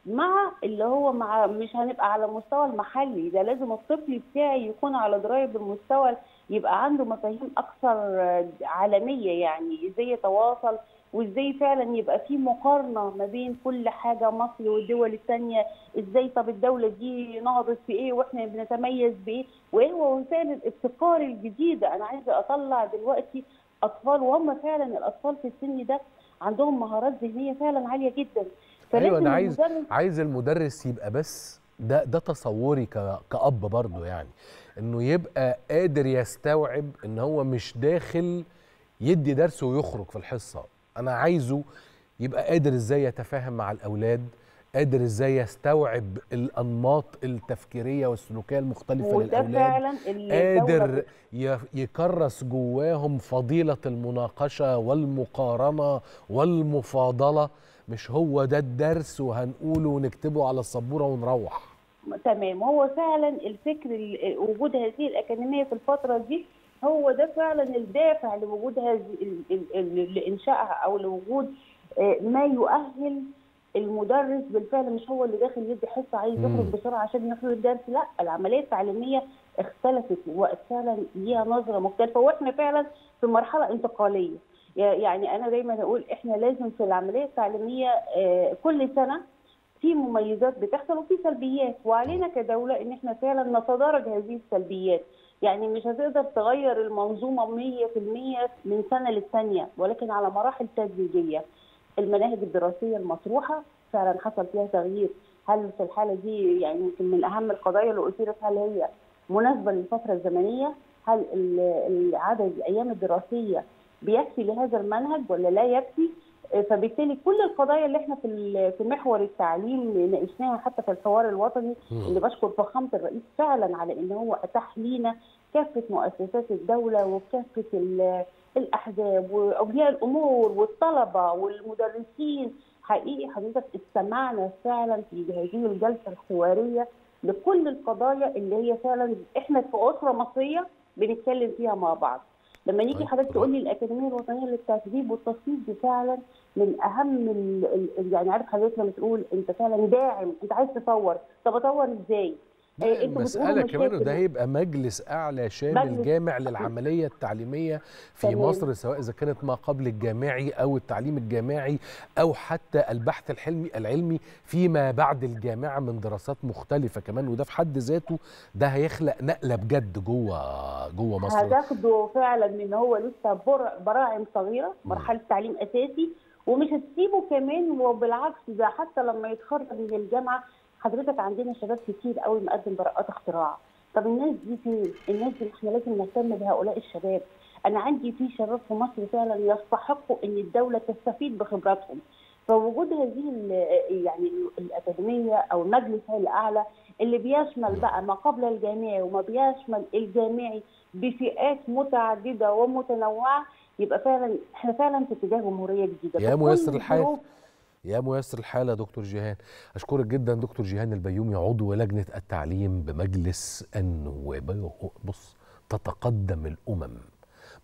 مع اللي هو مع مش هنبقى على المستوى المحلي ده لازم الطفل بتاعي يكون على درايه بالمستوى يبقى عنده مفاهيم اكثر آه، عالميه يعني ازاي يتواصل وازاي فعلا يبقى في مقارنه ما بين كل حاجه مصر والدول الثانيه ازاي طب الدوله دي نهضت في ايه واحنا بنتميز بايه وايه هو وسائل الابتكار الجديده انا عايزه اطلع دلوقتي اطفال وهم فعلا الاطفال في السن ده عندهم مهارات ذهنيه فعلا عاليه جدا ايوه انا عايز المدرس- عايز المدرس يبقى بس ده ده تصوري ك- كأب برضه يعني انه يبقى قادر يستوعب ان هو مش داخل يدي درس ويخرج في الحصه انا عايزه يبقى قادر ازاي يتفاهم مع الاولاد قادر ازاي يستوعب الانماط التفكيريه والسلوكيه المختلفه وده للاولاد فعلا اللي الدولة قادر ي- يكرس جواهم فضيلة المناقشة والمقارنة والمفاضلة مش هو ده الدرس وهنقوله ونكتبه على السبورة ونروح تمام هو فعلا الفكر ال- وجود هذه الأكاديمية في الفترة دي هو ده فعلا الدافع لوجود هذه ال- ال- ال- لإنشائها أو لوجود آه، ما يؤهل المدرس بالفعل مش هو اللي داخل يدي حصة عايز يخرج مم. بسرعة عشان يخرج الدرس لا العملية التعليمية اختلفت وبقت فعلا ليها نظرة مختلفة واحنا فعلا في مرحلة انتقالية يعني أنا دايما أقول احنا لازم في العملية التعليمية آه، كل سنة في مميزات بتحصل وفي سلبيات وعلينا كدولة ان احنا فعلا نتدارج هذه السلبيات يعني مش هتقدر تغير المنظومة 100% من سنة للثانية ولكن على مراحل تدريجية المناهج الدراسية المطروحة فعلا حصل فيها تغيير هل في الحالة دي يعني يمكن من أهم القضايا اللي أثيرت هل هي مناسبة للفترة الزمنية هل ال- العدد الأيام الدراسية بيكفي لهذا المنهج ولا لا يكفي فبالتالي كل القضايا اللي احنا في ال- في محور التعليم ناقشناها حتى في الحوار الوطني اللي بشكر فخامه الرئيس فعلا على ان هو اتاح لينا كافه مؤسسات الدوله وكافه ال- الاحزاب واولياء الامور والطلبه والمدرسين حقيقي حضرتك استمعنا فعلا في هذه الجلسه الحواريه لكل القضايا اللي هي فعلا احنا في اسره مصريه بنتكلم فيها مع بعض لما نيجي طيب، حضرتك تقول لي الاكاديميه الوطنيه للتدريب والتصنيف دي فعلا من اهم ال ال يعني عارف حضرتك لما تقول انت فعلا داعم انت عايز تطور طب اطور ازاي؟ لا، إيه، انتوا المسألة بتقولوا كمان مشاكل. ده هيبقى مجلس أعلى شامل مجلس- جامع للعملية التعليمية في تمام. مصر سواء إذا كانت ما قبل الجامعي أو التعليم الجامعي أو حتى البحث الحلمي العلمي فيما بعد الجامعة من دراسات مختلفة كمان وده في حد ذاته ده هيخلق نقلة بجد جوه جوه مصر هتاخده فعلا من هو لسه بر- براعم صغيره مرحله تعليم اساسي ومش هتسيبه كمان وبالعكس ده حتى لما يتخرج من الجامعه حضرتك عندنا شباب كتير قوي مقدم براءات اختراع طب الناس دي فين؟ الناس دي احنا لازم نهتم بهؤلاء الشباب انا عندي في شباب في مصر فعلا يستحقوا ان الدوله تستفيد بخبراتهم فوجود هذه ال- يعني الاكاديميه او المجلس الاعلى اللي بيشمل بقى ما قبل الجامعي وما بيشمل الجامعي بفئات متعدده ومتنوعه يبقى فعلا احنا فعلا في اتجاه جمهوريه جديده يا فكل ميسر الحال. الظروف يا ميسر الحال يا دكتور جيهان أشكرك جدا دكتور جيهان البيومي عضو لجنة التعليم بمجلس النواب بص تتقدم الأمم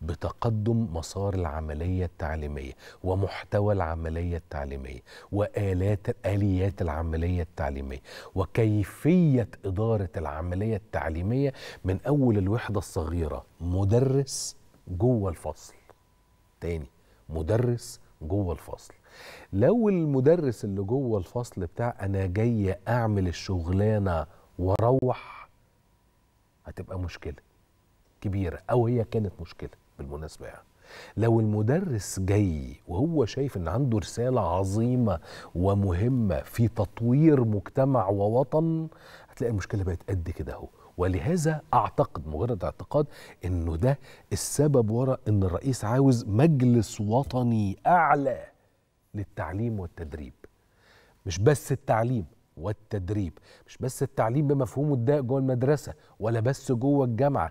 بتقدم مسار العملية التعليمية ومحتوى العملية التعليمية وآلات آليات العملية التعليمية وكيفية إدارة العملية التعليمية من أول الوحدة الصغيرة مدرس جوه الفصل تاني مدرس جوه الفصل لو المدرس اللي جوه الفصل بتاع انا جاي اعمل الشغلانه واروح هتبقى مشكله كبيره او هي كانت مشكله بالمناسبه يعني لو المدرس جاي وهو شايف ان عنده رساله عظيمه ومهمه في تطوير مجتمع ووطن هتلاقي المشكله بقت قد كده اهو ولهذا اعتقد مجرد اعتقاد انه ده السبب ورا ان الرئيس عاوز مجلس وطني اعلى للتعليم والتدريب مش بس التعليم والتدريب مش بس التعليم بمفهومه الضيق جوه المدرسه ولا بس جوه الجامعه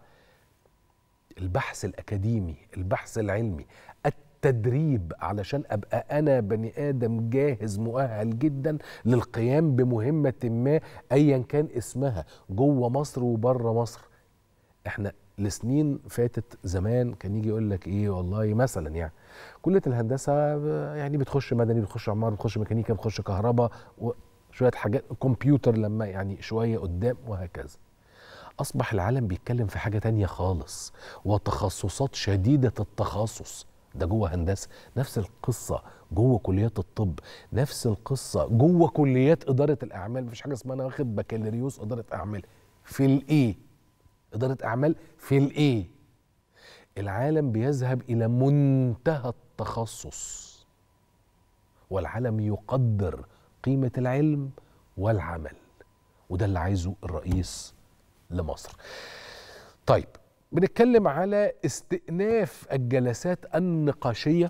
البحث الاكاديمي البحث العلمي التدريب علشان ابقى انا بني ادم جاهز مؤهل جدا للقيام بمهمه ما ايا كان اسمها جوه مصر وبره مصر احنا لسنين فاتت زمان كان يجي يقول لك ايه والله مثلا يعني كليه الهندسه يعني بتخش مدني بتخش عماره بتخش ميكانيكا بتخش كهرباء وشويه حاجات كمبيوتر لما يعني شويه قدام وهكذا اصبح العالم بيتكلم في حاجه تانية خالص وتخصصات شديده التخصص ده جوه هندسه نفس القصه جوه كليات الطب نفس القصه جوه كليات اداره الاعمال مفيش حاجه اسمها انا واخد بكالوريوس اداره اعمال في الايه اداره اعمال في الايه العالم بيذهب الى منتهى التخصص والعالم يقدر قيمه العلم والعمل وده اللي عايزه الرئيس لمصر طيب بنتكلم على استئناف الجلسات النقاشيه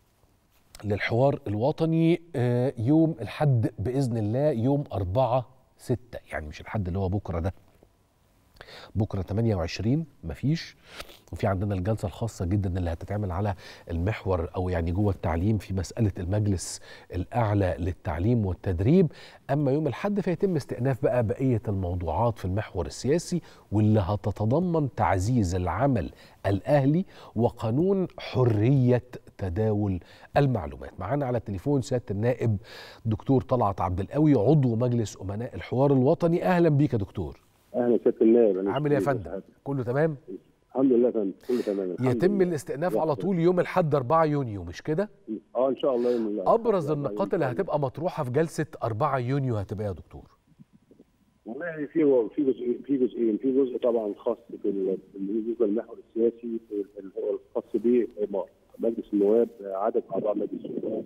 للحوار الوطني آه، يوم الحد باذن الله يوم 4 6 يعني مش الحد اللي هو بكره ده بكره 28 مفيش وفي عندنا الجلسه الخاصه جدا اللي هتتعمل على المحور او يعني جوه التعليم في مساله المجلس الاعلى للتعليم والتدريب اما يوم الاحد فيتم استئناف بقى بقيه الموضوعات في المحور السياسي واللي هتتضمن تعزيز العمل الاهلي وقانون حريه تداول المعلومات معانا على التليفون سياده النائب دكتور طلعت عبد القوي عضو مجلس امناء الحوار الوطني اهلا بيك يا دكتور اهلا سياده النائب أنا عامل ايه يا شكراً فندم لحضرتك. كله تمام الحمد لله يا فندم كله تمام الحمد يتم لله. الاستئناف على طول يوم الحد 4 يونيو مش كده اه ان شاء الله يوم الأحد. ابرز يوم النقاط اللي الأحد. هتبقى مطروحه في جلسه 4 يونيو هتبقى إيه يا دكتور والله في في جزء في جزئين في جزء طبعا خاص بال- بالنسبه للمحور السياسي اللي هو الخاص بمجلس النواب عدد اعضاء مجلس النواب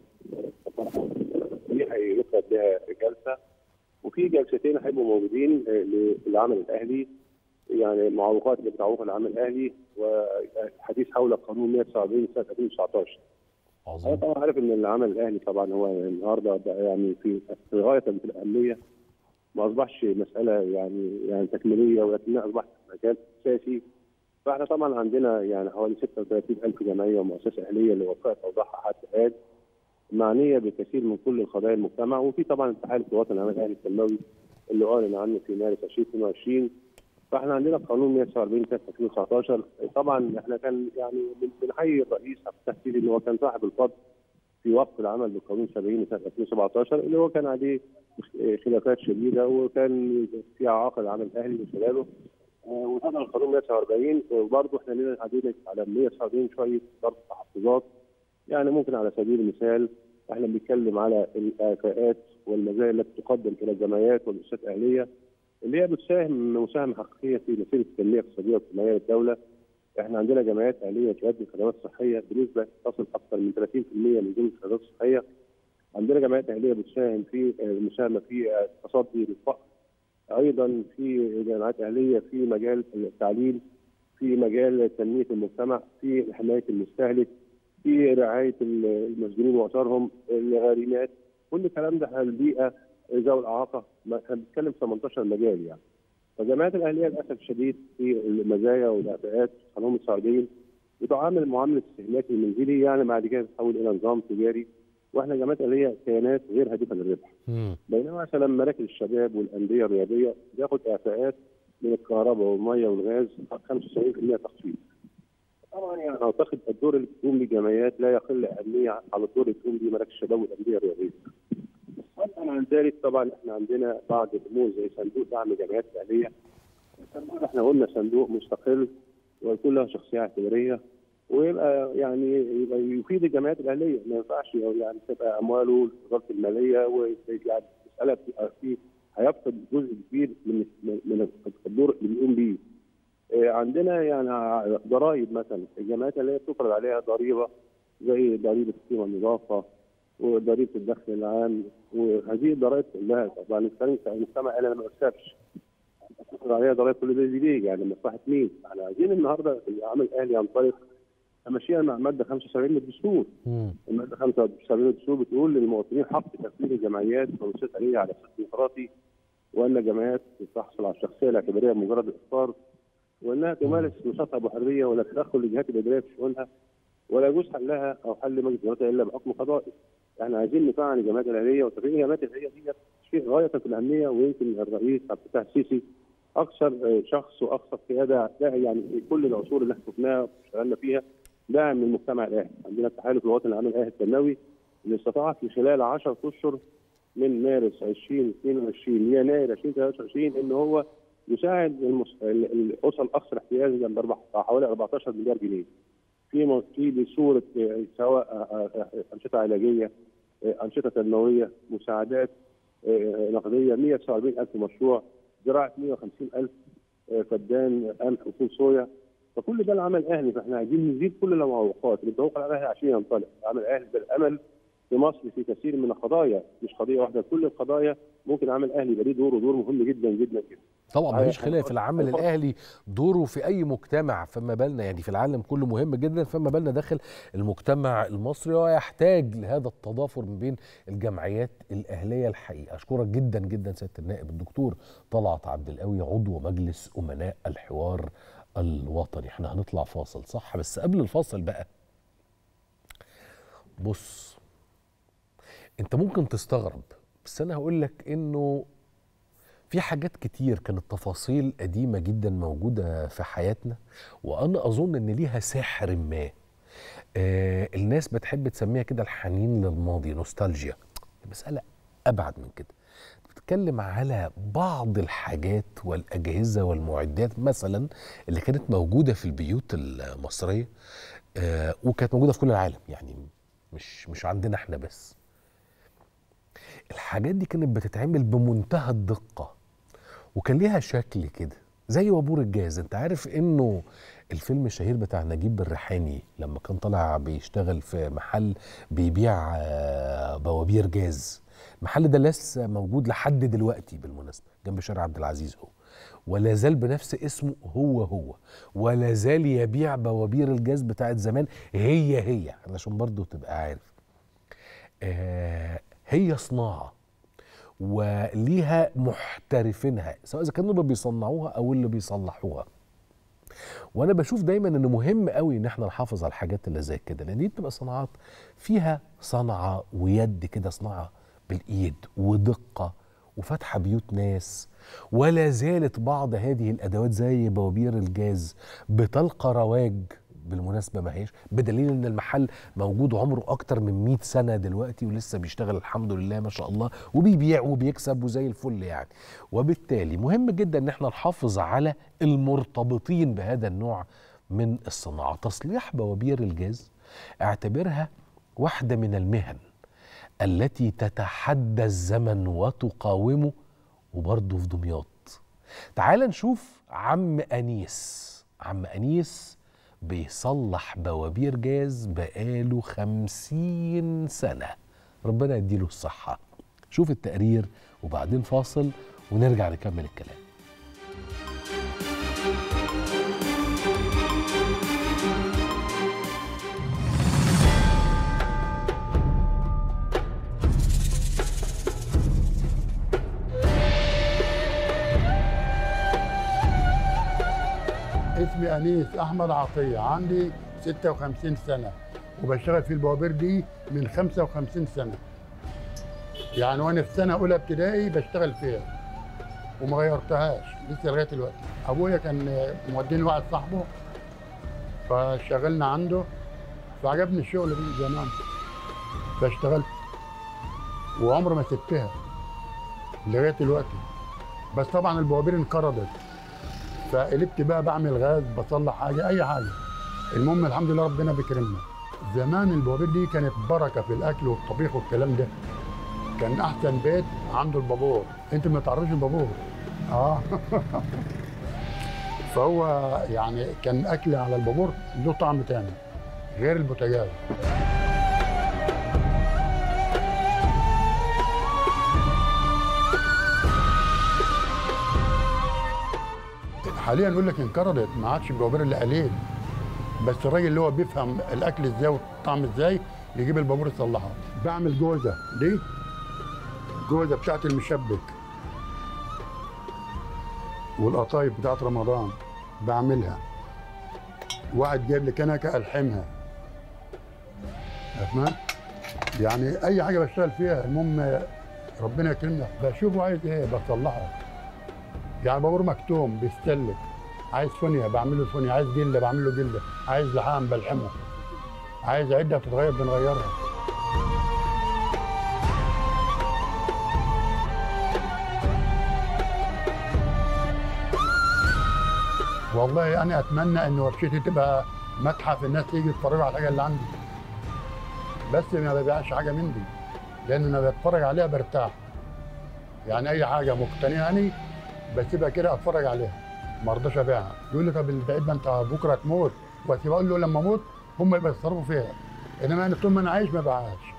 دي هيفرض بها جلسه وفي جلستين هيبقوا موجودين آه، للعمل الاهلي يعني معوقات اللي بتعوق العمل الاهلي والحديث حول قانون 149 سنه 2019 انا عظيم طبعا عارف ان العمل الاهلي طبعا هو النهارده بقى يعني في في غايه في الاهميه ما اصبحش مساله يعني يعني تكميليه ولكنها اصبحت مجال اساسي فاحنا طبعا عندنا يعني حوالي 36000 جمعيه ومؤسسه اهليه اللي وفقت اوضاعها حتى الان معنيه بكثير من كل القضايا المجتمع وفي طبعا التحالف الوطني العمل الاهلي التنموي اللي اعلن عنه في مارس 2022 فاحنا عندنا قانون 149 سنه 2019 طبعا احنا كان يعني بن- بنحيي الرئيس عبد الفتاح السيسي ان هو كان صاحب الفضل في وقف العمل بقانون 70 سنه 2017 اللي هو كان عليه خلافات شديده وكان في اعاقه العمل الاهلي من خلاله آه، وطبعا القانون 149 وبرضه احنا لنا عدينا على 149 شويه برضه تحفظات يعني ممكن على سبيل المثال احنا بنتكلم على الافاءات والمزايا التي تقدم الى الجمعيات والمؤسسات الاهليه اللي هي بتساهم مساهمه حقيقيه في مسيره التنميه الاقتصاديه والاجتماعيه للدوله. احنا عندنا جمعيات اهليه تقدم خدمات صحيه بنسبه تصل اكثر من 30% من جمله الخدمات الصحيه. عندنا جمعيات اهليه بتساهم في آه، المساهمه في آه، التصدي للفقر. ايضا في جمعيات اهليه في مجال التعليم في مجال تنميه المجتمع في حمايه المستهلك في رعايه المسجونين واسرهم الغارمات كل الكلام ده على البيئه ذوي الاعاقه ما- احنا بنتكلم في 18 مجال يعني فالجمعيات الاهليه للاسف الشديد في المزايا والافاءات قانون السعوديين بتعامل معامله استهلاك المنزلي يعني بعد كده تتحول الى نظام تجاري واحنا جمعيات اهليه كيانات غير هادفه للربح مم. بينما مثلا مراكز الشباب والانديه الرياضيه بياخد اعفاءات من الكهرباء والميه والغاز 95% تخفيض. طبعا يعني اعتقد الدور اللي بتقوم به الجمعيات لا يقل اهميه على الدور اللي بتقوم به مراكز الشباب والانديه الرياضيه. فضلا عن ذلك طبعا احنا عندنا بعض الامور زي صندوق دعم الجمعيات الاهليه. الصندوق احنا قلنا صندوق مستقل ويكون له شخصيه اعتباريه ويبقى يعني يبقى يفيد الجمعيات الاهليه ما ينفعش يعني تبقى امواله لوزاره الماليه ويعني مساله بتبقى فيه هيفقد جزء كبير من من الدور اللي بيقوم بيه. آه، عندنا يعني ضرائب مثلا الجمعيات اللي هي بتفرض عليها ضريبه زي ضريبه القيمه المضافه وضريبه الدخل العام وهذه الضرائب كلها طبعا المجتمع انا ما بكسبش بتفرض عليها ضرائب كل ده ليه؟ يعني مصلحه مين؟ احنا عايزين النهارده العمل الاهلي ينطلق ماشيين مع الماده 75 من الدستور مم. الماده 75 من الدستور بتقول للمواطنين حق تكوين الجمعيات والمؤسسات الآلية على اساس ديمقراطي وان الجمعيات تحصل على الشخصيه الاعتباريه بمجرد الاختار وانها تمارس نشاطها بحريه ولا تدخل الجهات الاداريه في شؤونها ولا يجوز حلها او حل مجلس الجمعيات الا بحكم قضائي. احنا عايزين نفعل الجمعيات الاهليه وتفعيل الجمعيات الاهليه دي شيء غايه في الاهميه ويمكن الرئيس عبد الفتاح السيسي اكثر آه، شخص واكثر قياده ده يعني في كل العصور اللي احنا شفناها واشتغلنا فيها داعم من المجتمع الاهلي، عندنا التحالف الوطني العام الاهلي التنموي اللي استطاع في خلال 10 اشهر من مارس 2022 يناير 2023 ان هو يساعد المس... ال- الاسر الاكثر احتياجا باربع حوالي 14 مليار جنيه في م- في بصوره آه، سواء آه، آه، انشطه علاجيه آه، انشطه تنمويه مساعدات آه، نقديه 149 الف مشروع زراعه 150 الف آه، فدان قمح وفول صويا فكل ده العمل الاهلي فاحنا عايزين نزيد كل المعوقات اللي بتوقع على الاهلي عشان ينطلق العمل الاهلي ده الامل في مصر في كثير من القضايا مش قضيه واحده كل القضايا ممكن العمل الاهلي يبقى ليه دور ودور مهم جدا جدا جدا طبعا أيوة، مفيش خلاف هنحط- العمل هنحط- الاهلي دوره في اي مجتمع فما بالنا يعني في العالم كله مهم جدا فما بالنا داخل المجتمع المصري ويحتاج لهذا التضافر ما بين الجمعيات الاهليه الحقيقه اشكرك جدا جدا سياده النائب الدكتور طلعت عبد القوي عضو مجلس امناء الحوار الوطني احنا هنطلع فاصل صح بس قبل الفاصل بقى بص انت ممكن تستغرب بس انا هقول لك انه في حاجات كتير كانت تفاصيل قديمة جدا موجودة في حياتنا وأنا أظن إن ليها سحر ما آه الناس بتحب تسميها كده الحنين للماضي نوستالجيا المسألة أبعد من كده بتتكلم على بعض الحاجات والأجهزة والمعدات مثلا اللي كانت موجودة في البيوت المصرية آه وكانت موجودة في كل العالم يعني مش مش عندنا احنا بس الحاجات دي كانت بتتعمل بمنتهى الدقة وكان ليها شكل كده زي وابور الجاز انت عارف انه الفيلم الشهير بتاع نجيب الريحاني لما كان طالع بيشتغل في محل بيبيع آه، بوابير جاز المحل ده لسه موجود لحد دلوقتي بالمناسبة جنب شارع عبد العزيز هو ولا زال بنفس اسمه هو هو ولا زال يبيع بوابير الجاز بتاعت زمان هي هي علشان برضو تبقى عارف آه هي صناعة وليها محترفينها سواء اذا كانوا اللي بيصنعوها او اللي بيصلحوها وانا بشوف دايما انه مهم قوي ان احنا نحافظ على الحاجات اللي زي كده لان دي بتبقى صناعات فيها صنعه ويد كده صناعه بالايد ودقه وفتح بيوت ناس ولا زالت بعض هذه الادوات زي بوابير الجاز بتلقى رواج بالمناسبه ما هيش بدليل ان المحل موجود عمره اكتر من 100 سنه دلوقتي ولسه بيشتغل الحمد لله ما شاء الله وبيبيع وبيكسب وزي الفل يعني وبالتالي مهم جدا ان احنا نحافظ على المرتبطين بهذا النوع من الصناعه تصليح بوابير الجاز اعتبرها واحده من المهن التي تتحدى الزمن وتقاومه وبرضه في دمياط تعال نشوف عم أنيس عم أنيس بيصلح بوابير جاز بقاله خمسين سنة ربنا يديله الصحة شوف التقرير وبعدين فاصل ونرجع نكمل الكلام اسمي انيس احمد عطيه عندي 56 سنه وبشتغل في البوابير دي من 55 سنه يعني وانا في سنه اولى ابتدائي بشتغل فيها وما غيرتهاش لسه لغايه دلوقتي ابويا كان موديني واحد صاحبه فشغلنا عنده فعجبني الشغل دي زمان فاشتغلت وعمري ما سبتها لغايه دلوقتي بس طبعا البوابير انقرضت فقلبت بقى بعمل غاز بصلح حاجه اي حاجه المهم الحمد لله ربنا بيكرمنا زمان البوابير دي كانت بركه في الاكل والطبيخ والكلام ده كان احسن بيت عنده البابور انت ما تعرفش البابور اه فهو يعني كان اكل على البابور له طعم تاني غير البوتاجاز حاليا يقول لك انقرضت ما عادش البوابير الا قليل بس الراجل اللي هو بيفهم الاكل ازاي والطعم ازاي يجيب البابور يصلحها بعمل جوزه دي جوزه بتاعت المشبك والقطايف بتاعت رمضان بعملها واحد جايب لي كنكه الحمها تمام يعني اي حاجه بشتغل فيها المهم ربنا يكرمنا بشوفه عايز ايه بصلحه يعني بابور مكتوم بيستلك عايز فونيا بعمل له فونيا عايز جلده بعمل له جلده عايز لحام بلحمه عايز عده بتتغير بنغيرها والله انا اتمنى ان ورشتي تبقى متحف الناس تيجي تتفرج على الحاجه اللي عندي بس ما ببيعش حاجه من دي لان انا بتفرج عليها برتاح يعني اي حاجه مقتنعاني بسيبها كده اتفرج عليها ما ارضاش ابيعها يقول لي طب البعيد ما انت بكره تموت بس بقول له لما اموت هم يبقى يتصرفوا فيها انما انا طول ما انا عايش ما ببيعهاش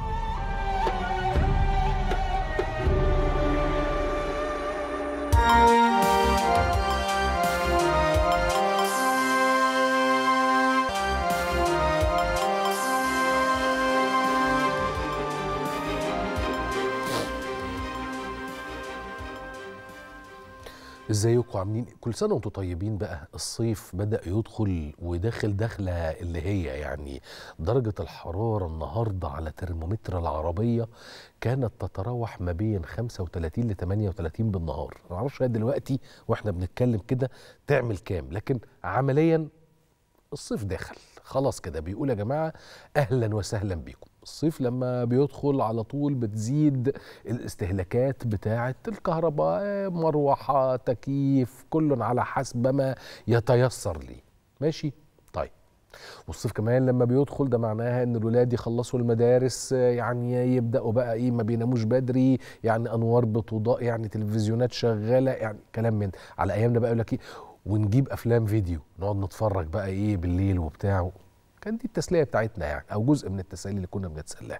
ازيكم عاملين إيه؟ كل سنه وانتم طيبين بقى الصيف بدا يدخل وداخل دخله اللي هي يعني درجه الحراره النهارده على ترمومتر العربيه كانت تتراوح ما بين 35 ل 38 بالنهار ما اعرفش لغاية دلوقتي واحنا بنتكلم كده تعمل كام لكن عمليا الصيف داخل خلاص كده بيقول يا جماعه اهلا وسهلا بيكم الصيف لما بيدخل على طول بتزيد الاستهلاكات بتاعه الكهرباء مروحه تكييف كل على حسب ما يتيسر ليه ماشي طيب والصيف كمان لما بيدخل ده معناها ان الولاد يخلصوا المدارس يعني يبداوا بقى ايه ما بيناموش بدري يعني انوار بتضاء يعني تلفزيونات شغاله يعني كلام من على ايامنا بقى يقول لك ايه ونجيب افلام فيديو نقعد نتفرج بقى ايه بالليل وبتاع كان دي التسليه بتاعتنا يعني او جزء من التسالي اللي كنا بنتسلاها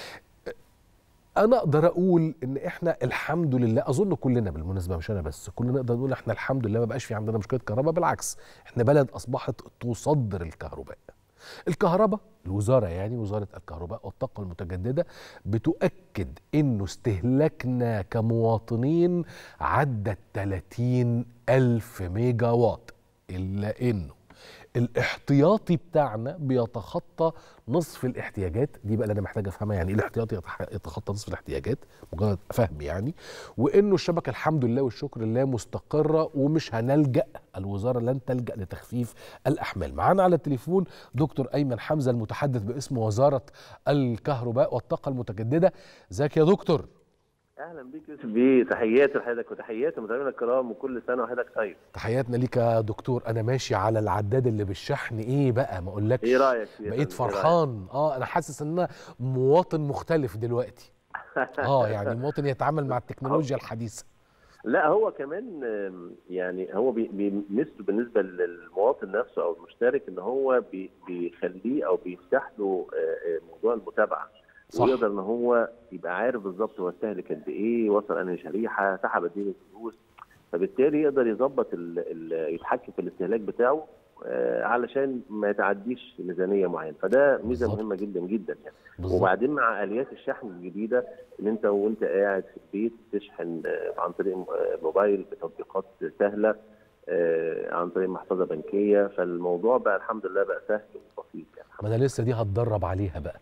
انا اقدر اقول ان احنا الحمد لله اظن كلنا بالمناسبه مش انا بس كلنا نقدر نقول احنا الحمد لله ما بقاش في عندنا مشكله كهرباء بالعكس احنا بلد اصبحت تصدر الكهرباء الكهرباء الوزاره يعني وزاره الكهرباء والطاقه المتجدده بتؤكد انه استهلاكنا كمواطنين عدى 30 الف ميجا واط الا انه الاحتياطي بتاعنا بيتخطى نصف الاحتياجات دي بقى اللي انا محتاج افهمها يعني ايه الاحتياطي يتخطى نصف الاحتياجات مجرد فهم يعني وانه الشبكه الحمد لله والشكر لله مستقره ومش هنلجا الوزاره لن تلجا لتخفيف الاحمال معانا على التليفون دكتور ايمن حمزه المتحدث باسم وزاره الكهرباء والطاقه المتجدده ازيك يا دكتور اهلا بيك يوسف بيه تحياتي لحضرتك وتحياتي لمتابعينا الكرام وكل سنه وحضرتك طيب تحياتنا ليك يا دكتور انا ماشي على العداد اللي بالشحن ايه بقى ما اقولكش ايه رايك فيه بقيت فرحان اه انا حاسس ان انا مواطن مختلف دلوقتي اه يعني مواطن يتعامل مع التكنولوجيا الحديثه لا هو كمان يعني هو بيمثل بالنسبه للمواطن نفسه او المشترك ان هو بيخليه او بيفتح له موضوع المتابعه صح. ويقدر ان هو يبقى عارف بالظبط هو استهلك قد ايه وصل انهي شريحه سحب قد ايه الفلوس فبالتالي يقدر يظبط يتحكم في الاستهلاك بتاعه آه علشان ما يتعديش ميزانيه معينه فده ميزه بالزبط. مهمه جدا جدا يعني بالزبط. وبعدين مع اليات الشحن الجديده ان انت وانت قاعد في البيت تشحن آه عن طريق موبايل بتطبيقات سهله آه عن طريق محفظه بنكيه فالموضوع بقى الحمد لله بقى سهل وبسيط يعني ما انا لسه دي هتدرب عليها بقى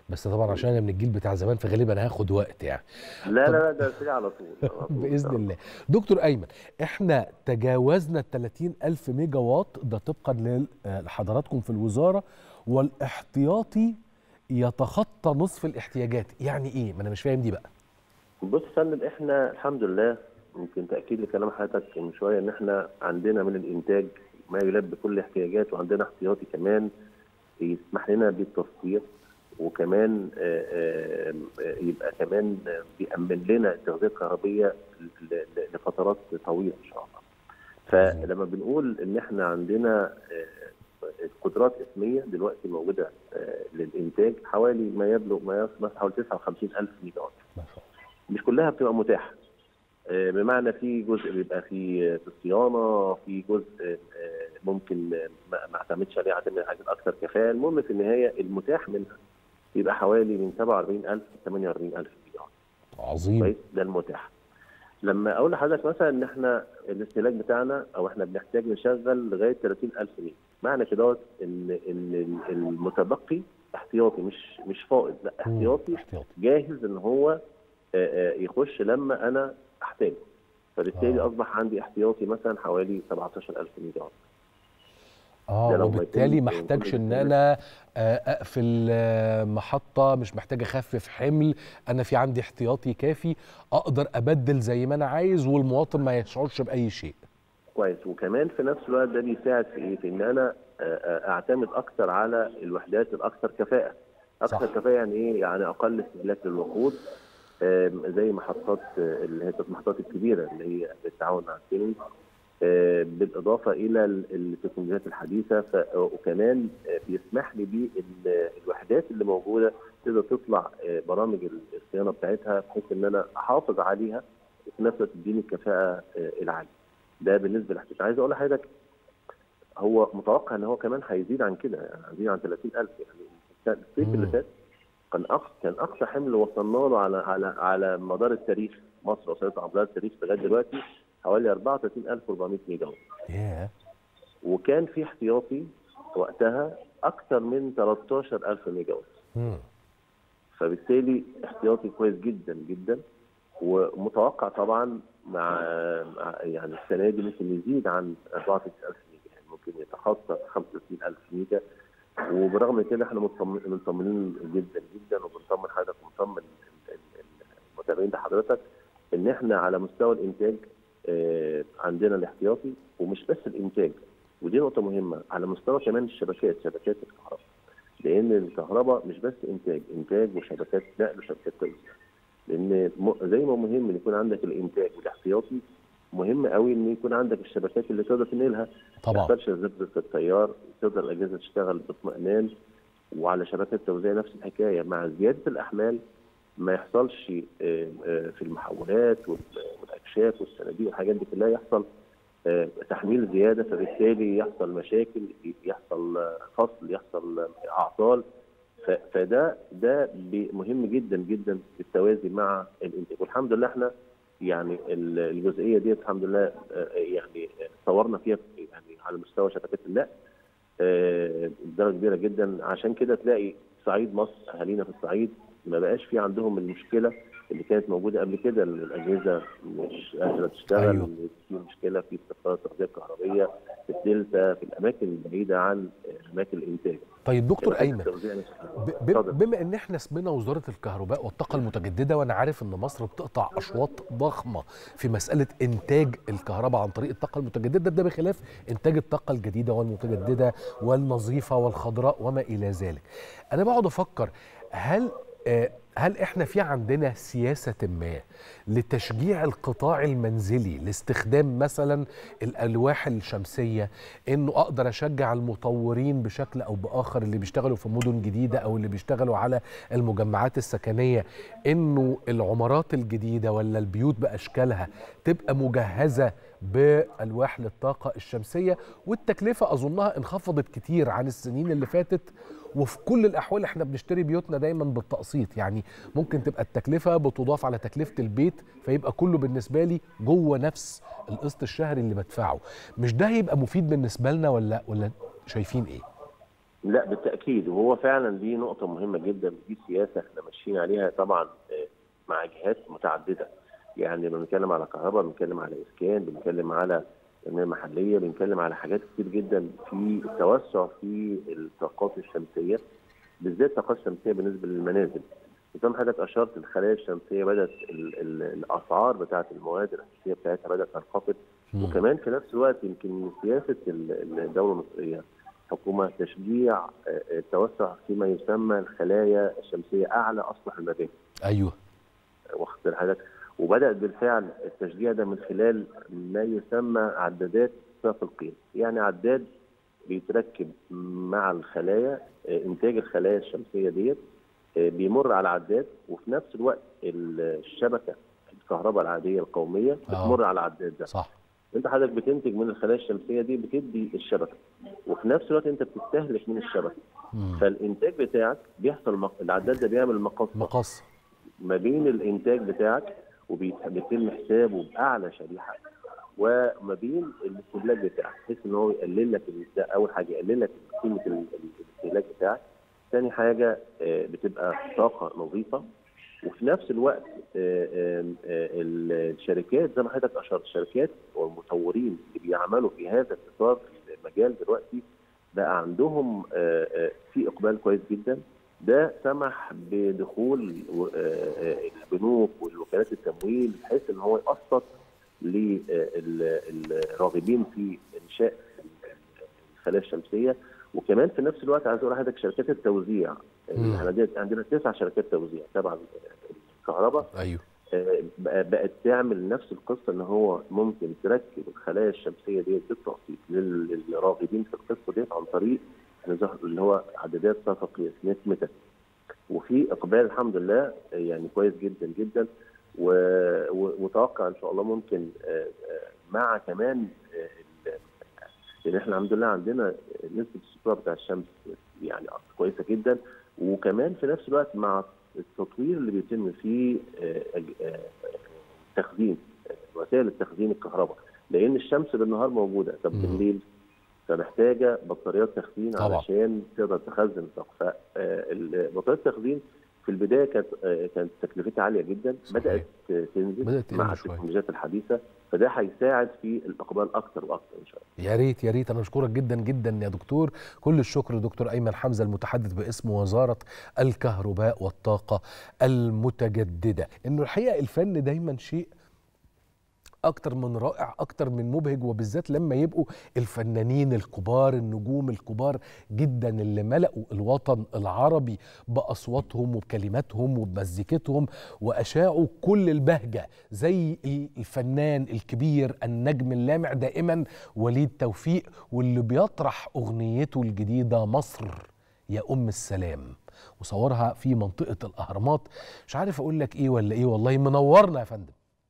بس طبعا عشان انا من الجيل بتاع زمان فغالبا هاخد وقت يعني لا طب- لا لا ده سريع على طول على طول. باذن الله دكتور ايمن احنا تجاوزنا ال 30 الف ميجا واط ده طبقا لل- آه، لحضراتكم في الوزاره والاحتياطي يتخطى نصف الاحتياجات يعني ايه ما انا مش فاهم دي بقى بص يا فندم احنا الحمد لله يمكن تاكيد لكلام حضرتك من شويه ان احنا عندنا من الانتاج ما يلبي كل الاحتياجات وعندنا احتياطي كمان يسمح لنا بالتصدير وكمان آه، آه، آه، يبقى كمان آه، بيأمن لنا التغذيه الكهربيه ل- ل- لفترات طويله ان شاء الله. فلما بنقول ان احنا عندنا آه، قدرات اسميه دلوقتي موجوده آه، للانتاج حوالي ما يبلغ ما يصل حوالي 59000 ميجا وات. ما شاء الله مش كلها بتبقى متاحه آه، بمعنى في جزء بيبقى في في الصيانه في جزء آه، ممكن آه، ما ما اعتمدش عليه اعتمد على حاجات اكثر كفايه المهم في النهايه المتاح منها يبقى حوالي من 47000 ل 48000 ميجا وات. عظيم كويس ده المتاح لما اقول لحضرتك مثلا ان احنا الاستهلاك بتاعنا او احنا بنحتاج نشغل لغايه 30000 ميجا معنى كده ان ان المتبقي احتياطي مش مش فائض لا مم، احتياطي احتياطي جاهز ان هو آه، آه، يخش لما انا احتاجه فبالتالي آه. اصبح عندي احتياطي مثلا حوالي 17000 ميجا وات اه ده لو ما وبالتالي يتم ما كل احتاجش ان الاستهلاك. انا آه، اقفل آه، محطه مش محتاج اخفف حمل انا في عندي احتياطي كافي اقدر ابدل زي ما انا عايز والمواطن ما يشعرش باي شيء كويس وكمان في نفس الوقت ده بيساعد في ايه؟ في ان انا آه، آه، اعتمد اكثر على الوحدات الاكثر كفاءه. اكثر صح. كفاءه يعني ايه؟ يعني اقل استهلاك للوقود آم، زي محطات آه، اللي هي المحطات الكبيره اللي هي بالتعاون مع السيمنز آه، بالاضافه الى ال- التكنولوجيات الحديثه ف- وكمان آه، بيسمح لي بان الوحدات اللي موجوده تقدر تطلع آه، برامج الصيانه بتاعتها بحيث ان انا احافظ عليها وفي نفس الوقت تديني الكفاءه آه، العاليه. ده بالنسبه للاحتياج عايز اقول لحضرتك هو متوقع ان هو كمان هيزيد عن كده يعني هيزيد عن 30000 يعني الصيف اللي مم. فات كان اقصى كان اقصى حمل وصلنا له على على على مدار التاريخ مصر وصلت على مدار التاريخ لغايه دلوقتي حوالي 34400 ميجا وات ياه وكان في احتياطي وقتها اكثر من 13000 ميجا وات مم. فبالتالي احتياطي كويس جدا جدا ومتوقع طبعا مع مع- يعني السنه دي ممكن يزيد عن 34000 ميجا يعني ممكن يتخطى 35000 ميجا وبرغم من كده احنا مطمن- مطمنين جدا جدا وبنطمن حضرتك ومطمن ال- ال- المتابعين لحضرتك ان احنا على مستوى الانتاج آه، عندنا الاحتياطي ومش بس الانتاج ودي نقطه مهمه على مستوى كمان الشبكات شبكات الكهرباء لان الكهرباء مش بس انتاج انتاج وشبكات نقل وشبكات توزيع لان م- زي ما مهم ان يكون عندك الانتاج والاحتياطي مهم قوي ان يكون عندك الشبكات اللي تقدر تنقلها ما طبعا يحصلش زبده في التيار تقدر الاجهزه تشتغل باطمئنان وعلى شبكات توزيع نفس الحكايه مع زياده الاحمال ما يحصلش آه، آه، في المحولات وال- والاكشاف والصناديق والحاجات دي كلها يحصل آه، تحميل زياده فبالتالي يحصل مشاكل يحصل آه، فصل يحصل آه، اعطال ف- فده ده بي- مهم جدا جدا بالتوازي مع الانتاج والحمد لله احنا يعني ال- الجزئيه دي الحمد لله آه، يعني طورنا فيها يعني على مستوى شبكات النقل آه، بدرجه كبيره جدا عشان كده تلاقي صعيد مصر اهالينا في الصعيد ما بقاش في عندهم المشكله اللي كانت موجوده قبل كده إن الاجهزه مش قادره تشتغل أيوة. إن في مشكله في استقرار التغذيه الكهربيه في الدلتا في الاماكن البعيده عن آه، اماكن الانتاج طيب دكتور شبكات ايمن التوزيع نفسها. ب- ب- اتفضل. بما ان احنا اسمنا وزاره الكهرباء والطاقه المتجدده وانا عارف ان مصر بتقطع اشواط ضخمه في مساله انتاج الكهرباء عن طريق الطاقه المتجدده ده بخلاف انتاج الطاقه الجديده والمتجدده والنظيفه والخضراء وما الى ذلك. انا بقعد افكر هل آه، هل احنا في عندنا سياسه ما لتشجيع القطاع المنزلي لاستخدام مثلا الالواح الشمسيه انه اقدر اشجع المطورين بشكل او باخر اللي بيشتغلوا في مدن جديده او اللي بيشتغلوا على المجمعات السكنيه انه العمارات الجديده ولا البيوت باشكالها تبقى مجهزه بالواح للطاقه الشمسيه والتكلفه اظنها انخفضت كتير عن السنين اللي فاتت وفي كل الاحوال احنا بنشتري بيوتنا دايما بالتقسيط يعني ممكن تبقى التكلفه بتضاف على تكلفه البيت فيبقى كله بالنسبه لي جوه نفس القسط الشهري اللي بدفعه مش ده هيبقى مفيد بالنسبه لنا ولا ولا شايفين ايه لا بالتاكيد وهو فعلا دي نقطه مهمه جدا دي سياسه احنا ماشيين عليها طبعا آه، مع جهات متعدده يعني لما بنتكلم على كهرباء بنتكلم على اسكان بنتكلم على تنميه محليه بنتكلم على حاجات كتير جدا في التوسع في الطاقات الشمسيه بالذات الطاقات الشمسيه بالنسبه للمنازل زي ما حضرتك اشرت الخلايا الشمسيه بدات ال- ال- الاسعار بتاعه المواد الاساسيه بتاعتها بدات تنخفض مم. وكمان في نفس الوقت يمكن من سياسه ال- الدوله المصريه حكومه تشجيع آه، التوسع فيما يسمى الخلايا الشمسيه اعلى اسطح المباني ايوه واخد بال حضرتك وبدات بالفعل التشجيع ده من خلال ما يسمى عدادات صافي القيم يعني عداد بيتركب مع الخلايا آه، انتاج الخلايا الشمسيه ديت آه، بيمر على عداد وفي نفس الوقت الشبكه الكهرباء العاديه القوميه آه. بتمر على العداد ده صح انت حضرتك بتنتج من الخلايا الشمسيه دي بتدي الشبكه وفي نفس الوقت انت بتستهلك من الشبكه مم. فالانتاج بتاعك بيحصل مق... العداد ده بيعمل مقص مقص ما بين الانتاج بتاعك وبيتم حسابه باعلى شريحه وما بين الاستهلاك بتاعك بحيث ان هو يقلل لك ال- ده اول حاجه يقلل لك قيمه ال- ال- الاستهلاك بتاعك ثاني حاجه آه، بتبقى طاقه نظيفه وفي نفس الوقت آه، آه، آه، الشركات زي ما حضرتك اشرت الشركات والمطورين اللي بيعملوا في هذا الاطار المجال دلوقتي بقى عندهم آه، آه، في اقبال كويس جدا ده سمح بدخول و- آه، آه، البنوك والوكالات التمويل بحيث ان هو يقسط للراغبين في انشاء الخلايا الشمسيه وكمان في نفس الوقت عايز اقول لحضرتك شركات التوزيع مم. احنا عندنا- عندنا تسع شركات توزيع تبع الكهرباء ايوه آه، بقى- بقت تعمل نفس القصه ان هو ممكن تركب الخلايا الشمسيه ديت بالتقسيط لل- للراغبين في القصه ديت عن طريق نظام اللي هو عدادات صفا قياس نت ميتال وفي اقبال الحمد لله آه، يعني كويس جدا جدا و- و- ومتوقع ان شاء الله ممكن آه، آه، مع كمان آه، ال- لان احنا الحمد لله عندنا نسبه السطوع بتاع الشمس يعني كويسه جدا وكمان في نفس الوقت مع التطوير اللي بيتم في آه، أج- آه، تخزين آه، وسائل التخزين الكهرباء لان الشمس بالنهار موجوده طب مم. بالليل فمحتاجه بطاريات تخزين طبعا. علشان تقدر تخزن الطاقه فبطاريات التخزين في البدايه كانت آه، كانت تكلفتها عاليه جدا صحيح. بدات آه، تنزل بدأت تقل مع شوية. التكنولوجيات الحديثه فده هيساعد في الاقبال اكتر واكتر ان شاء الله يا ريت يا ريت انا بشكرك جدا جدا يا دكتور كل الشكر دكتور ايمن حمزه المتحدث باسم وزاره الكهرباء والطاقه المتجدده انه الحقيقه الفن دايما شيء اكتر من رائع اكتر من مبهج وبالذات لما يبقوا الفنانين الكبار النجوم الكبار جدا اللي ملأوا الوطن العربي باصواتهم وبكلماتهم وبمزيكتهم واشاعوا كل البهجه زي الفنان الكبير النجم اللامع دائما وليد توفيق واللي بيطرح اغنيته الجديده مصر يا ام السلام وصورها في منطقه الاهرامات مش عارف اقول لك ايه ولا ايه والله منورنا يا فندم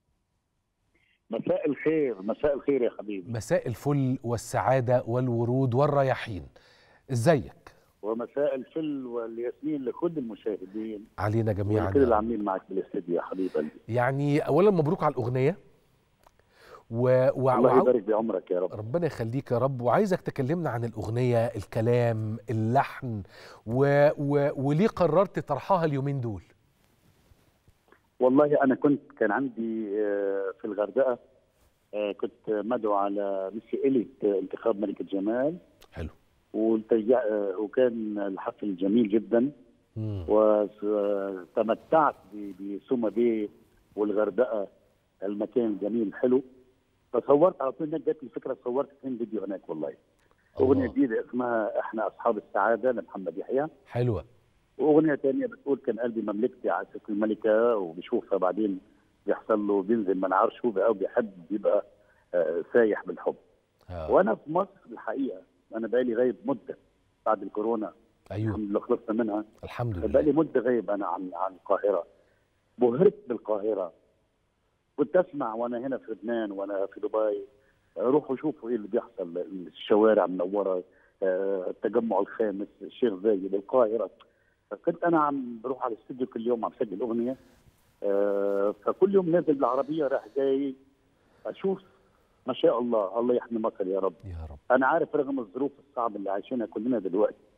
مساء الخير مساء الخير يا حبيبي مساء الفل والسعادة والورود والرياحين ازيك ومساء الفل والياسمين لكل المشاهدين علينا جميعا ولكل يا اللي رب. عاملين معك بالاستديو يا حبيب قلبي يعني اولا مبروك على الاغنيه و... و... الله وعاو- يبارك بعمرك يا رب ربنا يخليك يا رب وعايزك تكلمنا عن الاغنيه الكلام اللحن و... و... وليه قررت طرحها اليومين دول والله انا كنت كان عندي آه، في الغردقه آه، كنت مدعو على ميسي إليت آه، انتخاب ملكه جمال حلو والتجا- آه، وكان الحفل جميل جدا مم. وتمتعت ب- بسوما بيه والغردقه المكان جميل حلو فصورت على طول هناك جات لي الفكره صورت اثنين فيديو هناك والله اغنيه الله. جديده اسمها احنا اصحاب السعاده لمحمد يحيى حلوه واغنيه ثانيه بتقول كان قلبي مملكتي على سيف الملكه وبيشوفها بعدين بيحصل له بينزل ما نعرفش هو او بيحب بيبقى آه، سايح بالحب آه. وانا في مصر الحقيقه انا بقالي غايب مده بعد الكورونا ايوه الحمد لله خلصنا منها الحمد بقالي لله مده غايب انا عن عن القاهره بهرت بالقاهره كنت اسمع وانا هنا في لبنان وانا في دبي روحوا شوفوا ايه اللي بيحصل الشوارع منوره آه، التجمع الخامس الشيخ زايد القاهره فكنت انا عم بروح على الاستوديو كل يوم عم سجل اغنيه آه، فكل يوم نازل بالعربيه راح جاي اشوف ما شاء الله الله يحمي مصر يا رب يا رب انا عارف رغم الظروف الصعبه اللي عايشينها كلنا دلوقتي